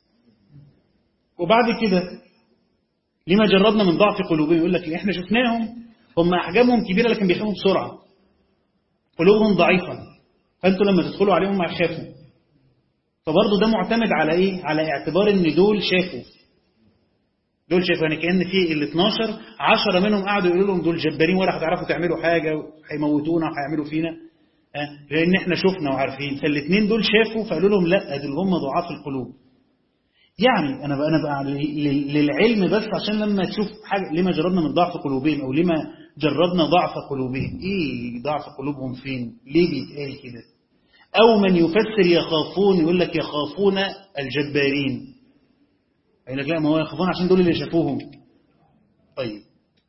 وبعد كده لما جربنا من ضعف قلوبهم يقول لك احنا شفناهم هم احجامهم كبيره لكن بيخافوا بسرعه قلوبهم ضعيفه فانتوا لما تدخلوا عليهم هيخافوا فبرضه ده معتمد على ايه على اعتبار ان دول شافوا دول شافوا يعني كان في ال 12 10 منهم قعدوا يقولوا لهم دول جبارين ولا هتعرفوا تعملوا حاجه هيموتونا وهيعملوا فينا لان احنا شفنا وعارفين فالاثنين دول شافوا فقالوا لهم لا دول هم ضعاف القلوب يعني انا بقى انا بقى للعلم بس عشان لما تشوف حاجه لما جربنا من ضعف قلوبهم او لما جربنا ضعف قلوبهم ايه ضعف قلوبهم فين ليه بيتقال كده او من يفسر يخافون يقول لك يخافون الجبارين يقول لك لا ما هو يخافون عشان دول اللي شافوهم طيب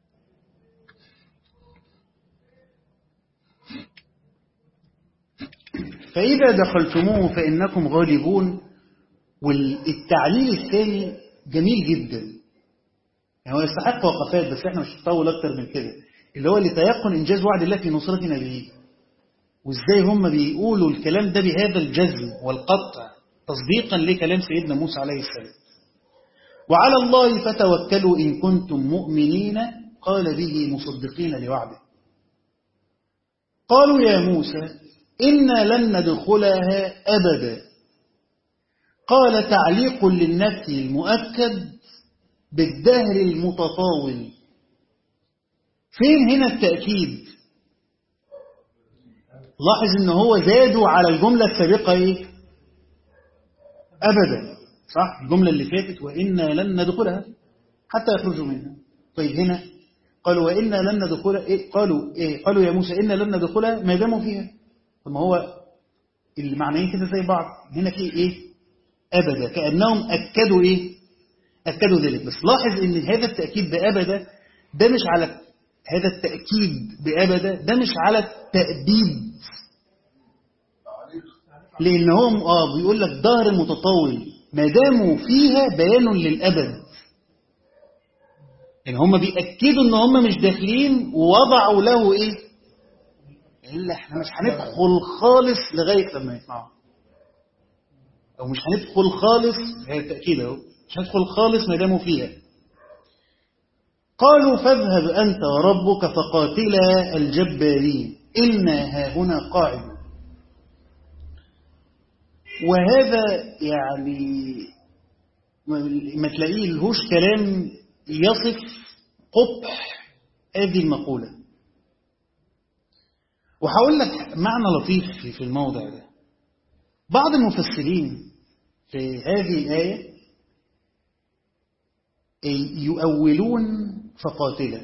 فإذا دخلتموه فإنكم غالبون والتعليل الثاني جميل جدا يعني هو يستحق وقفات بس احنا مش هنطول اكتر من كده اللي هو لتيقن انجاز وعد الله في نصرة نبيه وازاي هم بيقولوا الكلام ده بهذا الجزم والقطع تصديقا لكلام سيدنا موسى عليه السلام وعلى الله فتوكلوا إن كنتم مؤمنين قال به مصدقين لوعده قالوا يا موسى إنا لن ندخلها أبدا قال تعليق للنفي المؤكد بالدهر المتطاول فين هنا التأكيد لاحظ ان هو زادوا على الجملة السابقة ايه ابدا صح الجملة اللي فاتت وإنا لن ندخلها حتى يخرجوا منها طيب هنا قالوا وإنا لن ندخلها إيه قالوا إيه قالوا يا موسى إنا لن ندخلها ما داموا فيها طب ما هو المعنيين كده زي بعض هنا في ايه أبدا كأنهم أكدوا إيه أكدوا ذلك بس لاحظ إن هذا التأكيد بأبدا ده مش على هذا التأكيد بأبدا ده مش على التأبيد لأن هم آه بيقول لك ظهر متطاول ما داموا فيها بيان للأبد يعني هم بيأكدوا إن هم مش داخلين ووضعوا له إيه إلا إحنا مش هندخل خالص لغاية لما يسمعوا أو مش هندخل خالص هي التأكيد أهو مش هندخل خالص ما داموا فيها قالوا فاذهب أنت وربك فقاتلا الجبارين إنا هاهنا قاعدون وهذا يعني ما تلاقيه لهوش كلام يصف قبح هذه المقولة وهقول لك معنى لطيف في- في الموضع ده بعض المفسرين في هذه الآية يؤولون فقاتلا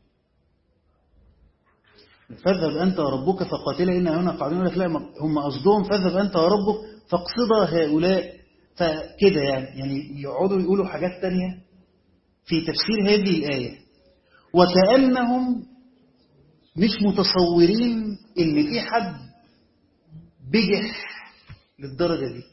فاذهب أنت وربك فقاتلا إن هنا قاعدين يقول لك لا هم قصدهم فاذهب أنت وربك فاقصدا هؤلاء فكده يعني يعني يقعدوا يقولوا حاجات تانية في تفسير هذه الآية وكأنهم مش متصورين إن في حد بجح للدرجة دي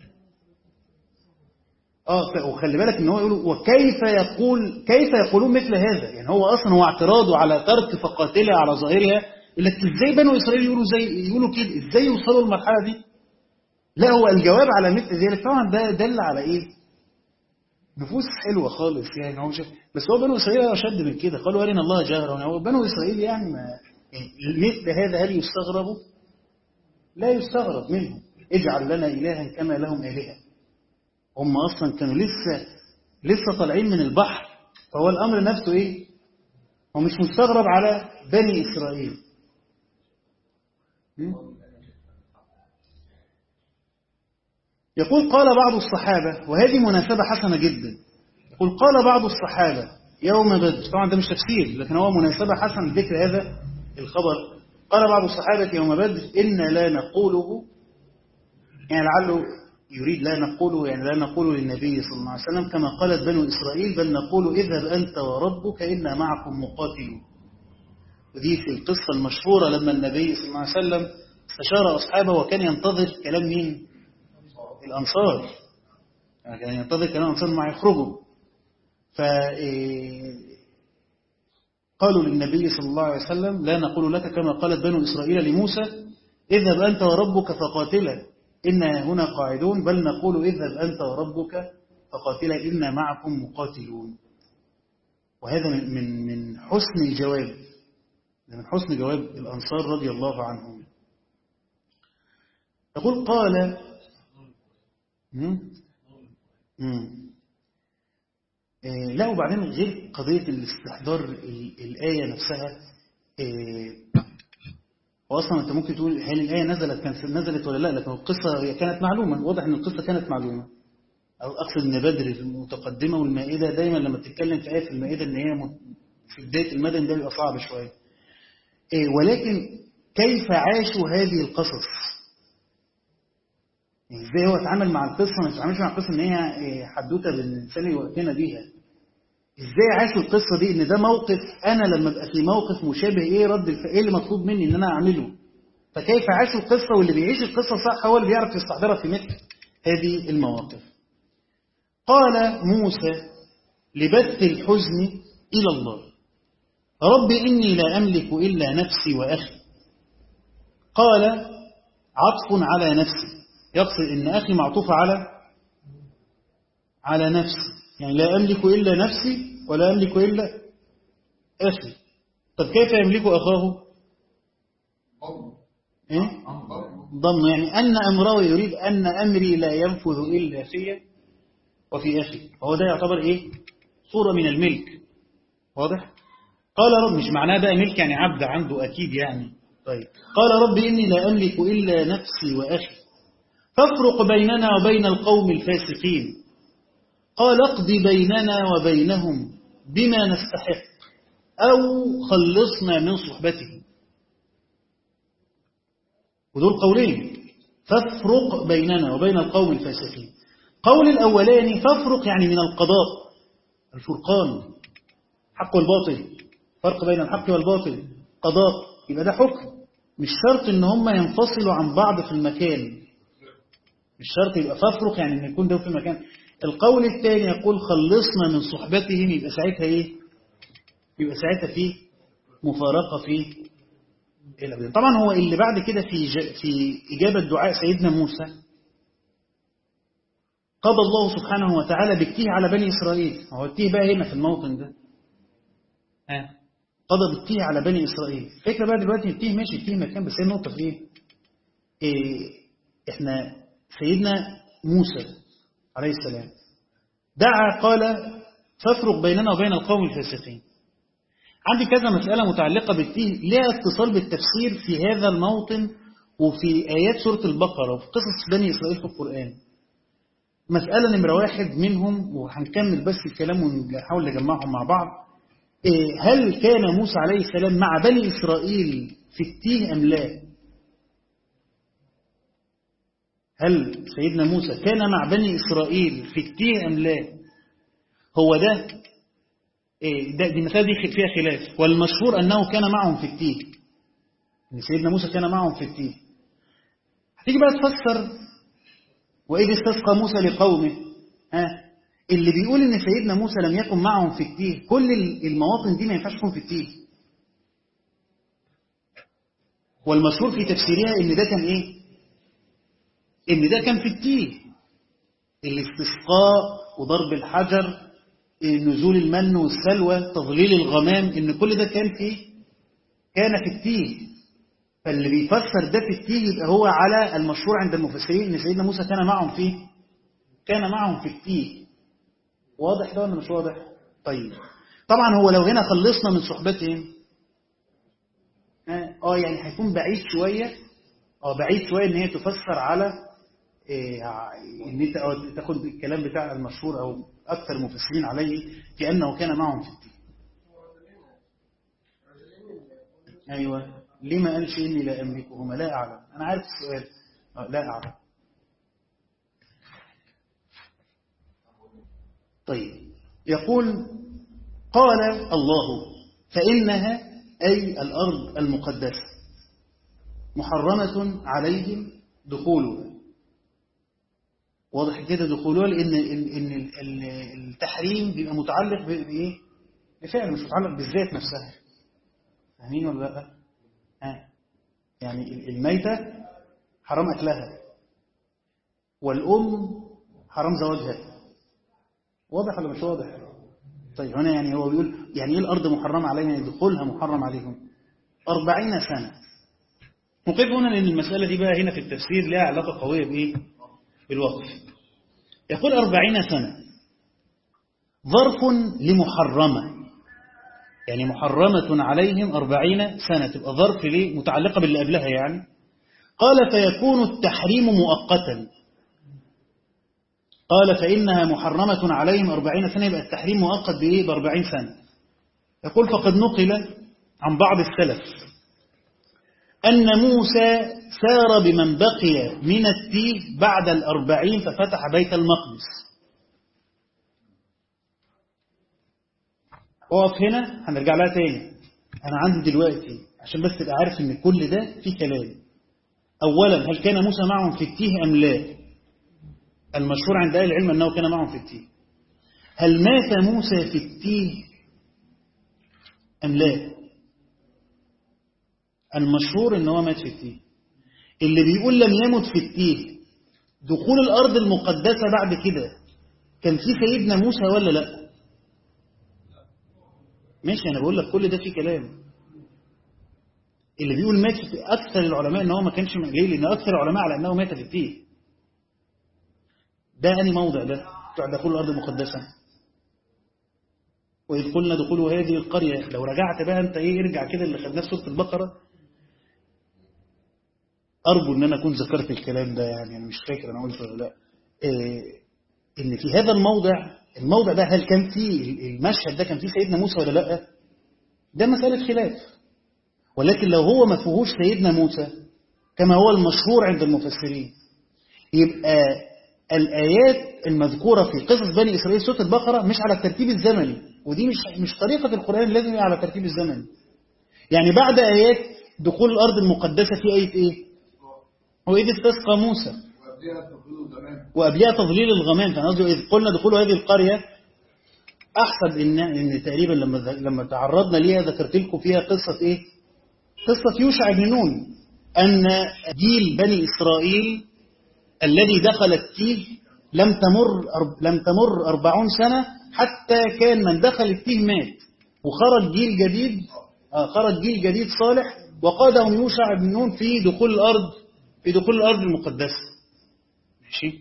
اه ف- وخلي بالك ان هو يقول وكيف يقول كيف يقولون مثل هذا يعني هو اصلا هو اعتراضه على ترك فقاتلها على ظاهرها يقول لك ازاي بنو اسرائيل يقولوا زي يقولوا كده ازاي يوصلوا للمرحله دي لا هو الجواب على مثل ذلك طبعا ده دل على ايه نفوس حلوه خالص يعني هو شاف بس هو بنو اسرائيل اشد من كده قالوا ارنا الله جهرا هو بنو اسرائيل يعني ما يعني مثل هذا هل يستغرب لا يستغرب منهم اجعل لنا الها كما لهم الهه هم اصلا كانوا لسه لسه طالعين من البحر فهو الامر نفسه ايه هو مش مستغرب على بني اسرائيل م? يقول قال بعض الصحابة وهذه مناسبة حسنة جدا يقول قال بعض الصحابة يوم بدر طبعا ده مش تفسير لكن هو مناسبة حسنة لذكر هذا الخبر قال بعض الصحابة يوم بدر إن لا نقوله يعني لعله يريد لا نقوله يعني لا نقول للنبي صلى الله عليه وسلم كما قالت بنو إسرائيل بل نقول اذهب أنت وربك إنا معكم مقاتلون ودي في القصة المشهورة لما النبي صلى الله عليه وسلم استشار أصحابه وكان ينتظر كلام مين الأنصار يعني كان ينتظر كلام الأنصار ما يخرجوا ف قالوا للنبي صلى الله عليه وسلم لا نقول لك كما قالت بنو إسرائيل لموسى اذهب أنت وربك فقاتلا إنا هنا قاعدون بل نقول اذهب أنت وربك فقاتلا إنا معكم مقاتلون وهذا من من من حسن الجواب من حسن جواب الأنصار رضي الله عنهم يقول قال مم؟ مم. آه، لا وبعدين غير قضية الاستحضار ال- الآية نفسها آه، وأصلا أنت ممكن تقول هل الآية نزلت كانت نزلت ولا لا لكن القصة هي كانت معلومة واضح أن القصة كانت معلومة أو أقصد أن بدر في المتقدمة والمائدة دايما لما بتتكلم في آية في المائدة أن هي م- في بداية المدن ده بيبقى صعب شوية آه، ولكن كيف عاشوا هذه القصص يعني ازاي هو اتعامل مع القصه ما اتعاملش مع القصه ان هي إيه، حدوته بالانسان يوقفنا بيها ازاي عاشوا القصه دي ان ده موقف انا لما ابقى في موقف مشابه ايه رد الف... ايه اللي مطلوب مني ان انا اعمله فكيف عاشوا القصه واللي بيعيش القصه صح هو اللي بيعرف يستحضرها في مثل هذه المواقف قال موسى لبث الحزن الى الله رب اني لا املك الا نفسي واخي قال عطف على نفسي يقصد ان اخي معطوف على على نفسي يعني لا املك الا نفسي ولا املك الا اخي طب كيف يملك اخاه ايه ضم يعني ان امره يريد ان امري لا ينفذ الا في وفي اخي هو ده يعتبر ايه صوره من الملك واضح قال رب مش معناه بقى ملك يعني عبد عنده اكيد يعني طيب قال رب اني لا املك الا نفسي واخي فافرق بيننا وبين القوم الفاسقين قال اقض بيننا وبينهم بما نستحق أو خلصنا من صحبته ودول قولين فافرق بيننا وبين القوم الفاسقين قول الأولاني فافرق يعني من القضاء الفرقان حق والباطل فرق بين الحق والباطل قضاء يبقى ده حكم مش شرط ان هم ينفصلوا عن بعض في المكان مش شرط يبقى فافرق يعني ان يكون ده في المكان القول الثاني يقول خلصنا من صحبتهم يبقى ساعتها ايه يبقى ساعتها في مفارقة في الأبدان طبعا هو اللي بعد كده في ج... في إجابة دعاء سيدنا موسى قضى الله سبحانه وتعالى بالتيه على بني إسرائيل هو التيه بقى هنا في الموطن ده ها قضى بالتيه على بني إسرائيل فكرة بقى دلوقتي التيه ماشي التيه مكان بس هي النقطة في إيه؟ إيه إحنا سيدنا موسى عليه السلام دعا قال فافرق بيننا وبين القوم الفاسقين عندي كذا مسألة متعلقة بالتيه لها اتصال بالتفسير في هذا الموطن وفي آيات سورة البقرة وفي قصص بني إسرائيل في القرآن مسألة نمرة واحد منهم وهنكمل بس الكلام ونحاول نجمعهم مع بعض إيه، هل كان موسى عليه السلام مع بني إسرائيل في التيه أم لا هل سيدنا موسى كان مع بني إسرائيل في التيه أم لا هو ده إيه، ده دي مسألة دي فيها خلاف والمشهور أنه كان معهم في التيه إن سيدنا موسى كان معهم في التيه هتيجي بقى تفسر وإذ استسقى موسى لقومه ها اللي بيقول إن سيدنا موسى لم يكن معهم في التيه كل المواطن دي ما ينفعش تكون في التيه والمشهور في تفسيرها إن ده كان إيه إن ده كان في التيه الاستسقاء وضرب الحجر نزول المن والسلوى تظليل الغمام إن كل ده كان في كان في التيه فاللي بيفسر ده في التيه يبقى هو على المشهور عند المفسرين ان سيدنا موسى كان معهم فيه كان معهم في التيه واضح ده ولا مش واضح طيب طبعا هو لو هنا خلصنا من صحبتهم اه آه، يعني هيكون بعيد شويه اه بعيد شويه ان هي تفسر على إيه ان انت آه، تاخد الكلام بتاع المشهور او اكثر مفسرين عليه في انه كان معهم في التيه ايوه ليه ما قالش إني لا أملكهما لا أعلم أنا عارف السؤال آه، لا أعلم طيب يقول قال الله فإنها أي الأرض المقدسة محرمة عليهم دخولها واضح كده دخولها لأن إن التحريم بيبقى متعلق بإيه؟ بفعل مش متعلق بالذات نفسها فاهمين ولا لا؟ يعني الميتة حرام أكلها والأم حرام زواجها واضح ولا مش واضح طيب هنا يعني هو بيقول يعني ايه الأرض محرمة عليهم يعني دخولها محرم عليهم أربعين سنة نقف هنا لأن المسألة دي بقى هنا في التفسير لها علاقة قوية بإيه بالوقف يقول أربعين سنة ظرف لمحرمة يعني محرمة عليهم أربعين سنة تبقى ظرف ليه متعلقة باللي قبلها يعني قال فيكون التحريم مؤقتا قال فإنها محرمة عليهم أربعين سنة يبقى التحريم مؤقت بإيه بأربعين سنة يقول فقد نقل عن بعض السلف أن موسى سار بمن بقي من التيه بعد الأربعين ففتح بيت المقدس اقف هنا هنرجع لها تاني انا عندي دلوقتي عشان بس تبقى عارف ان كل ده في كلام اولا هل كان موسى معهم في التيه ام لا المشهور عند اهل العلم انه كان معهم في التيه هل مات موسى في التيه ام لا المشهور ان هو مات في التيه اللي بيقول لم يمت في التيه دخول الارض المقدسه بعد كده كان في سيدنا موسى ولا لا ماشي أنا بقول لك كل ده فيه كلام اللي بيقول مات في أكثر العلماء أنه ما كانش ليه لأن أكثر العلماء على أنه مات في التيه ده أني موضع ده بتوع دخول الأرض المقدسة وإذ قلنا دخولوا هذه القرية لو رجعت بقى أنت إيه ارجع كده اللي خدناه في سورة البقرة أرجو أن أنا أكون ذكرت الكلام ده يعني أنا مش فاكر أنا قلت ولا لا إيه إن في هذا الموضع الموضع ده هل كان فيه المشهد ده كان فيه سيدنا موسى ولا لا ده مسألة خلاف ولكن لو هو ما فيهوش سيدنا موسى كما هو المشهور عند المفسرين يبقى الآيات المذكورة في قصص بني إسرائيل سورة البقرة مش على الترتيب الزمني ودي مش مش طريقة القرآن لازم يبقى على الترتيب الزمني يعني بعد آيات دخول الأرض المقدسة في آية إيه؟ هو إذ استسقى موسى وقبلها تظليل الغمام فانا قصدي إذ قلنا دخول هذه القرية أحسب إن, إن تقريبا لما لما تعرضنا ليها ذكرت لكم فيها قصة إيه؟ قصة يوشع بن نون أن جيل بني إسرائيل الذي دخل التيه لم تمر لم تمر أربعون سنة حتى كان من دخل التيه مات وخرج جيل جديد خرج جيل جديد صالح وقادهم يوشع بن نون في دخول الأرض في دخول الأرض المقدسة ماشي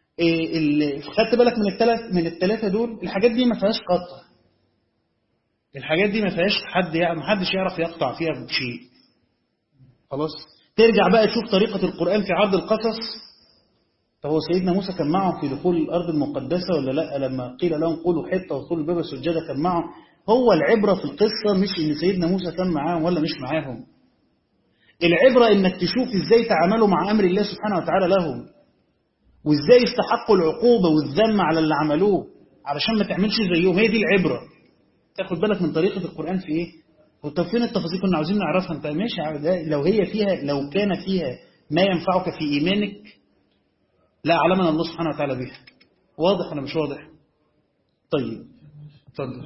إيه خدت بالك من الثلاث من الثلاثه دول الحاجات دي ما فيهاش قطع الحاجات دي ما فيهاش حد يعني ما حدش يعرف يقطع فيها بشيء خلاص ترجع بقى تشوف طريقة القرآن في عرض القصص طب هو سيدنا موسى كان معهم في دخول الأرض المقدسة ولا لا لما قيل لهم قولوا حتة وادخلوا الباب سجادة كان معهم هو العبرة في القصة مش إن سيدنا موسى كان معاهم ولا مش معاهم العبرة إنك تشوف إزاي تعاملوا مع أمر الله سبحانه وتعالى لهم وإزاي استحقوا العقوبة والذم على اللي عملوه علشان ما تعملش زيهم هي دي العبرة تاخد بالك من طريقة القرآن في إيه طب فين التفاصيل كنا عاوزين نعرفها أنت ماشي ده لو هي فيها لو كان فيها ما ينفعك في إيمانك لا علمنا الله سبحانه وتعالى بها واضح ولا مش واضح طيب اتفضل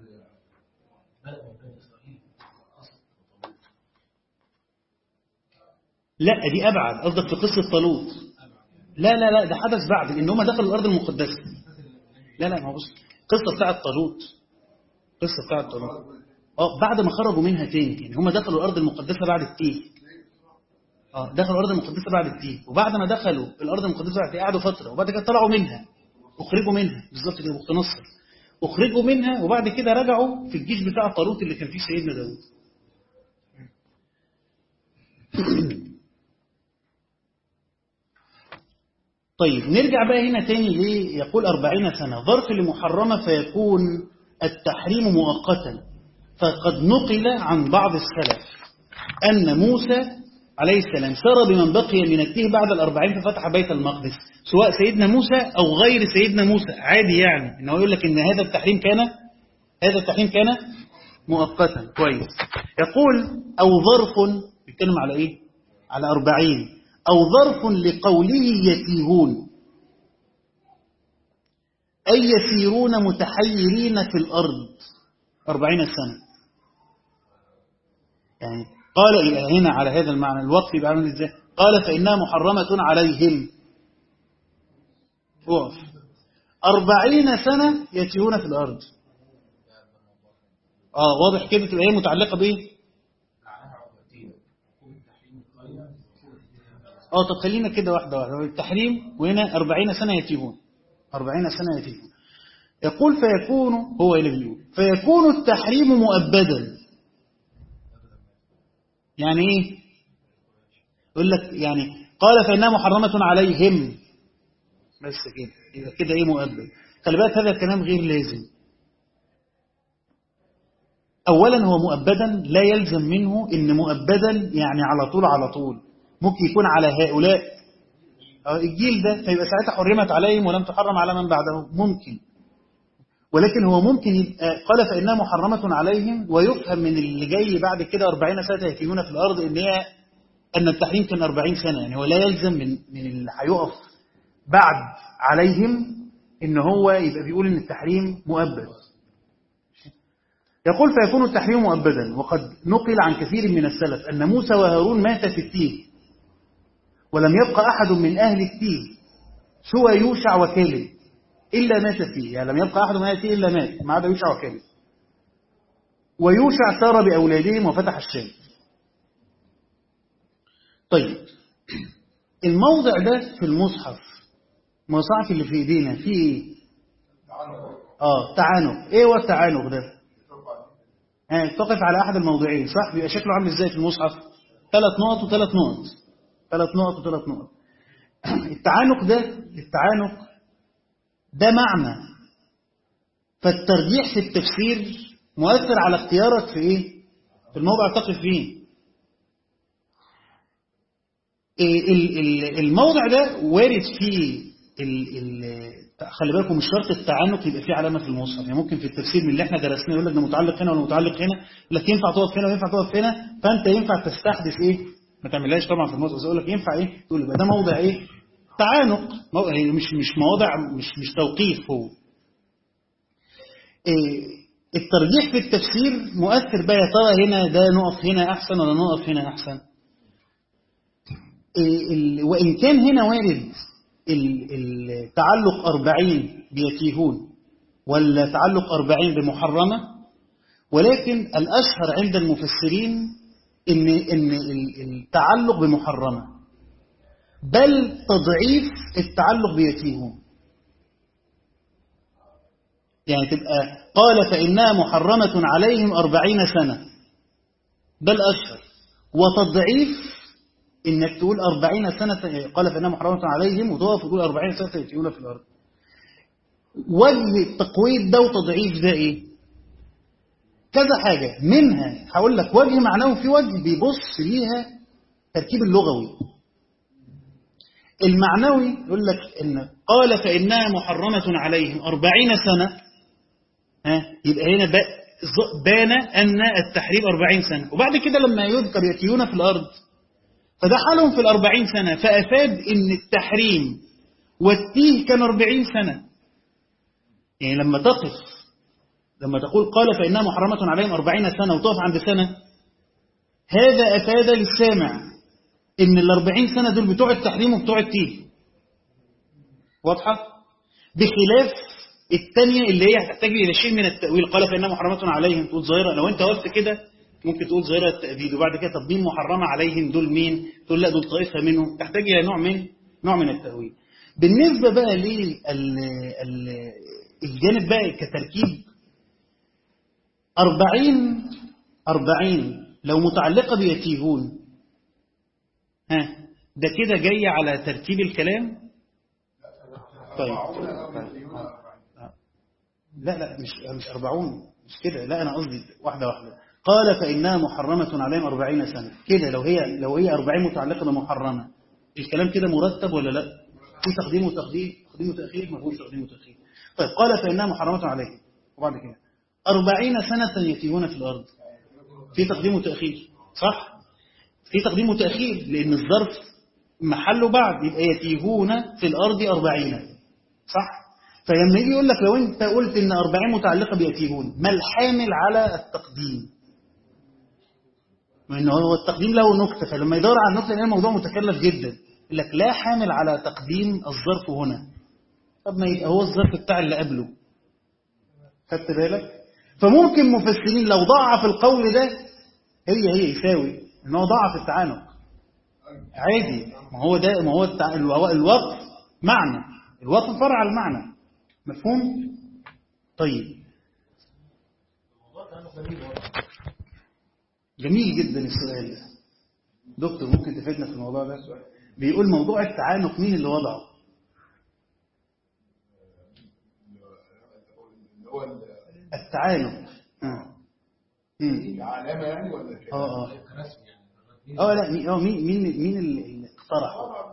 لا دي أبعد قصدك في قصة طالوت لا لا لا ده حدث بعد لأن هم دخلوا الأرض المقدسة لا لا ما هو بص قصة بتاعت طالوت قصة بتاعت طالوت اه بعد ما خرجوا منها تاني يعني هم دخلوا الأرض المقدسة بعد التيه اه دخلوا الأرض المقدسة بعد التيه وبعد ما دخلوا الأرض المقدسة بعد التيه قعدوا فترة وبعد كده طلعوا منها أخرجوا منها بالظبط كده بخت نصر أخرجوا منها وبعد كده رجعوا في الجيش بتاع طالوت اللي كان فيه سيدنا داود طيب نرجع بقى هنا تاني ليه يقول أربعين سنة ظرف لمحرمة فيكون التحريم مؤقتا فقد نقل عن بعض السلف أن موسى عليه السلام سار بمن بقي من التيه بعد الأربعين ففتح بيت المقدس سواء سيدنا موسى أو غير سيدنا موسى عادي يعني إنه يقول لك إن هذا التحريم كان هذا التحريم كان مؤقتا كويس يقول أو ظرف بيتكلم على إيه على أربعين أو ظرف لقوله يتيهون أي يسيرون متحيرين في الأرض أربعين سنة يعني قال هنا على هذا المعنى الوقف يبقى عامل ازاي قال فإنها محرمة عليهم وقف أربعين سنة يتيهون في الأرض آه واضح كده تبقى هي متعلقة بإيه اه طب خلينا كده واحدة واحدة التحريم وهنا أربعين سنة يتيهون أربعين سنة يتيهون يقول فيكون هو اللي بيقول فيكون التحريم مؤبدا يعني ايه يقول لك يعني قال فإنها محرمة عليهم بس كده يبقى كده ايه مؤبد خلي بالك هذا الكلام غير لازم أولا هو مؤبدا لا يلزم منه إن مؤبدا يعني على طول على طول ممكن يكون على هؤلاء الجيل ده فيبقى ساعتها حرمت عليهم ولم تحرم على من بعدهم ممكن ولكن هو ممكن يبقى قال فإنها محرمة عليهم ويفهم من اللي جاي بعد كده 40 سنة يتيمون في الأرض إن هي أن التحريم كان 40 سنة يعني هو لا يلزم من من اللي هيقف بعد عليهم إن هو يبقى بيقول إن التحريم مؤبد يقول فيكون التحريم مؤبدا وقد نقل عن كثير من السلف أن موسى وهارون مات في التيه ولم يبقى أحد من أهل التيه سوى يوشع وكالب إلا مات فيه يعني لم يبقى أحد من أهل التيه إلا مات ما عدا يوشع وكالب ويوشع سار بأولادهم وفتح الشام طيب الموضع ده في المصحف المصحف اللي في ايدينا فيه ايه اه تعانق ايه هو التعانق ده ها تقف على احد الموضعين صح بيبقى شكله عامل ازاي في المصحف ثلاث نقط وثلاث نقط ثلاث نقط وثلاث نقط التعانق ده التعانق ده معنى فالترجيح في التفسير مؤثر على اختيارك في ايه في الموضع تقف فيه الموضع ده وارد فيه ال ال خلي بالكم مش شرط التعنق يبقى فيه علامه في المصحف يعني ممكن في التفسير من اللي احنا درسناه يقول لك ده متعلق هنا ولا متعلق هنا يقول لك ينفع تقف هنا وينفع تقف هنا فانت ينفع تستحدث ايه ما تعملهاش طبعا في المصحف يقول لك ينفع ايه تقول يبقى ده موضع ايه تعانق موضع يعني مش مش مواضع مش مش توقيف هو إيه الترجيح في التفسير مؤثر بقى يا ترى هنا ده نقف هنا احسن ولا نقف هنا احسن إيه وان كان هنا وارد التعلق أربعين بيتيهون ولا تعلق أربعين بمحرمة ولكن الأشهر عند المفسرين إن, إن التعلق بمحرمة بل تضعيف التعلق بيتيهون يعني تبقى قال فإنها محرمة عليهم أربعين سنة ده الأشهر وتضعيف إنك تقول أربعين سنة قال فإنها محرمة عليهم وتقف تقول أربعين سنة يأتيون في الأرض وجه التقويض ده وتضعيف ده إيه كذا حاجة منها هقول لك وجه معنوي في وجه بيبص ليها تركيب اللغوي المعنوي يقول لك إن قال فإنها محرمة عليهم أربعين سنة ها يبقى هنا بان أن التحريم أربعين سنة وبعد كده لما يذكر يأتيون في الأرض فده حالهم في الأربعين سنة فأفاد أن التحريم والتيه كان أربعين سنة يعني لما تقف لما تقول قال فإنها محرمة عليهم أربعين سنة وتقف عند سنة هذا أفاد للسامع إن الأربعين سنة دول بتوع التحريم وبتوع التيه واضحة؟ بخلاف الثانية اللي هي هتحتاج إلى شيء من التأويل قال فإنها محرمة عليهم تقول ظاهرة لو أنت وقفت كده ممكن تقول ظاهرة التأبيد وبعد كده طب مين محرمة عليهم دول مين تقول لا دول طائفة منهم تحتاج إلى نوع من نوع من التأويل بالنسبة بقى للجانب بقى كتركيب أربعين أربعين لو متعلقة بيتيهون ها ده كده جاي على ترتيب الكلام طيب لا لا مش مش أربعون مش كده لا أنا قصدي واحدة واحدة قال فإنها محرمة عليهم أربعين سنة كده لو هي لو هي أربعين متعلقة بمحرمة الكلام كده مرتب ولا لا في تقديم وتقديم تقديم وتأخير ما فيهوش تقديم وتأخير طيب قال فإنها محرمة عليهم وبعد كده أربعين سنة يتيهون في الأرض في تقديم وتأخير صح في تقديم وتأخير لأن الظرف محله بعد يبقى يتيهون في الأرض أربعين صح فلما يجي يقول لك لو انت قلت ان 40 متعلقه بيتيهون ما الحامل على التقديم ما انه هو التقديم له نكته فلما يدور على النكته يلاقي الموضوع متكلف جدا يقول لك لا حامل على تقديم الظرف هنا طب ما يبقى هو الظرف بتاع اللي قبله خدت بالك فممكن مفسرين لو ضعف القول ده هي هي يساوي ان هو ضعف التعانق عادي ما هو ده ما هو التع... الوقف معنى الوقف فرع على المعنى مفهوم طيب جميل جدا السؤال ده دكتور ممكن تفيدنا في الموضوع ده بيقول موضوع التعانق مين اللي وضعه التعانق اه علامة يعني ولا كده؟ اه اه اه لا مين اه مين مين مين اللي اقترحه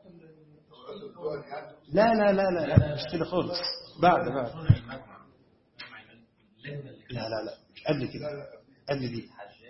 لا لا لا لا لا مش كده خالص بعد بعد لا لا لا قبل كده قبل دي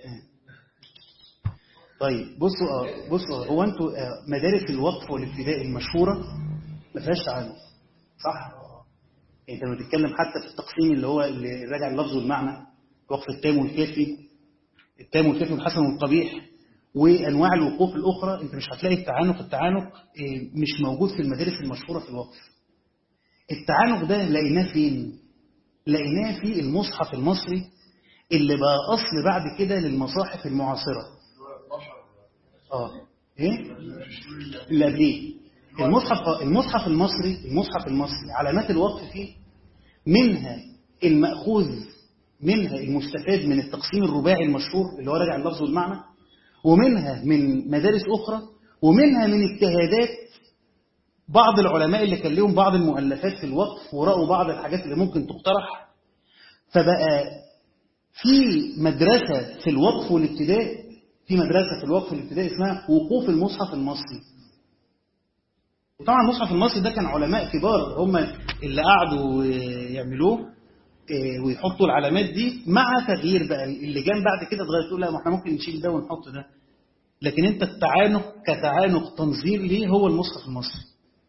طيب بصوا اه بصوا هو انتوا آه مدارس الوقف والابتداء المشهوره ما فيهاش تعامل صح انت لما تتكلم حتى في التقسيم اللي هو اللي راجع اللفظ والمعنى وقف التام والكافي التام والكافي والحسن والقبيح وانواع الوقوف الاخرى انت مش هتلاقي التعانق التعانق مش موجود في المدارس المشهوره في الوقف التعانق ده لقيناه فين لقيناه في المصحف المصري اللي بقى اصل بعد كده للمصاحف المعاصره اه ايه اللي قبليه المصحف المصحف المصري المصحف المصري علامات الوقف فيه منها المأخوذ منها المستفاد من التقسيم الرباعي المشهور اللي هو راجع اللفظ والمعنى ومنها من مدارس أخرى ومنها من اجتهادات بعض العلماء اللي كان لهم بعض المؤلفات في الوقف ورأوا بعض الحاجات اللي ممكن تقترح فبقى في مدرسة في الوقف والابتداء في مدرسة في الوقف والابتداء اسمها وقوف المصحف المصري وطبعا المصحف المصري ده كان علماء كبار هم اللي قعدوا يعملوه ويحطوا العلامات دي مع تغيير بقى اللجان بعد كده اتغير تقول لا ما احنا ممكن نشيل ده ونحط ده لكن انت التعانق كتعانق تنظير ليه هو المصحف المصري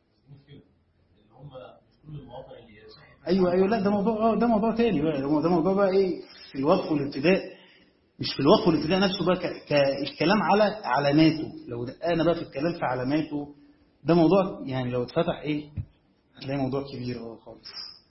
ايوه ايوه لا ده موضوع ده موضوع تاني بقى ده موضوع بقى ايه في الوقف والابتداء مش في الوقف والابتداء نفسه بقى كالكلام على علاماته لو دققنا بقى في الكلام في علاماته ده موضوع يعني لو اتفتح ايه هتلاقي موضوع كبير اه خالص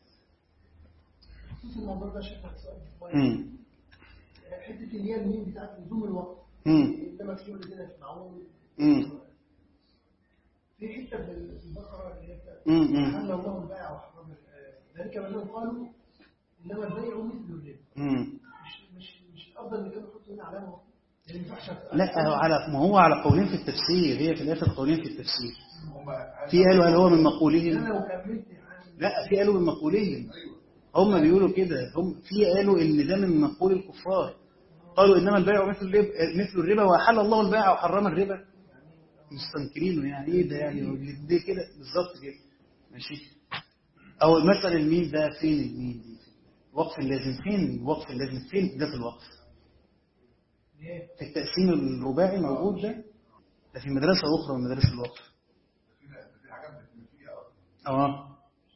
الموضوع ده شيخ امم حته اللي هي المين بتاعت لزوم الوقت امم ده مكتوب لنا في معون امم في حته في البقره اللي هي بتاعت امم حل الله البيع وحرم ذلك بانهم قالوا انما البيع مثل الربا مم. مش مش مش الافضل ان كانوا يحطوا هنا علامه لان ما ينفعش لا هو على ما هو على قولين في التفسير هي في الاخر قولين في التفسير هم في قالوا هل هو من مقولهم انا لو كملت يعني لا في قالوا من مقولهم هم بيقولوا كده هم في قالوا ان ده من مقول الكفار قالوا انما البيع مثل الربا مثل الربا واحل الله البيع وحرم الربا مستنكرينه يعني ايه ده يعني دي كده بالظبط كده ماشي او مثلا الميم ده فين الميم دي وقف اللازم فين الوقف اللازم فين ده في الوقف ليه؟ في التقسيم الرباعي موجود ده ده في مدرسة أخرى من مدارس الوقف في حاجات بتكون فيها أصلا. اه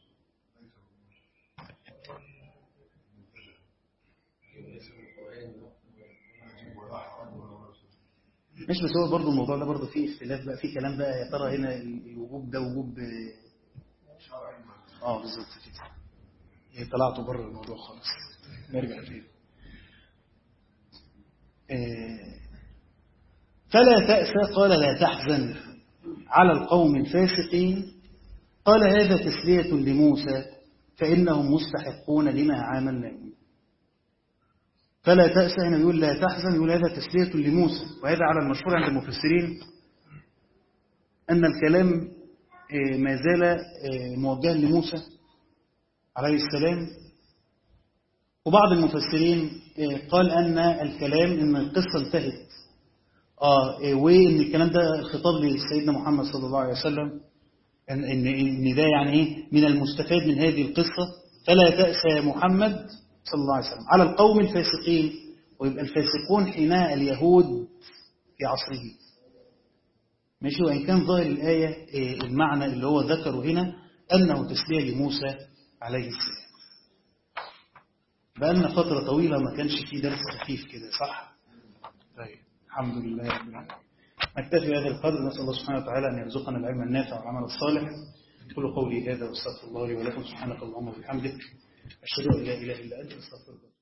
ولا حرام ولا رسول. مش بس هو برضه الموضوع ده برضه فيه اختلاف بقى فيه كلام بقى يا ترى هنا الوجوب ده وجوب شرعي ولا- اه بالظبط كده إيه، طلعتوا بره الموضوع خالص نرجع تاني آه، فلا تأسى قال لا تحزن على القوم الفاسقين قال هذا تسلية لموسى فإنهم مستحقون لما عاملنا به فلا تأسى هنا يقول لا تحزن يقول هذا تسلية لموسى وهذا على المشهور عند المفسرين أن الكلام آه، ما زال آه، موجها لموسى عليه السلام وبعض المفسرين آه، قال أن الكلام أن القصة انتهت آه آه، وإن الكلام ده خطاب لسيدنا محمد صلى الله عليه وسلم إن, إن, إن ده يعني إيه من المستفاد من هذه القصة فلا تأسى يا محمد صلى الله عليه وسلم على القوم الفاسقين ويبقى الفاسقون حينها اليهود في عصره ماشي وإن كان ظاهر الآية آه، المعنى اللي هو ذكره هنا أنه تسلية لموسى عليه السلام بقالنا فترة طويلة ما كانش فيه درس خفيف كده صح؟ طيب الحمد لله رب العالمين نكتفي بهذا القدر نسأل الله سبحانه وتعالى أن يرزقنا العلم النافع والعمل الصالح كل قولي هذا واستغفر الله لي ولكم سبحانك اللهم وبحمدك أشهد أن لا إله إلا أنت أستغفرك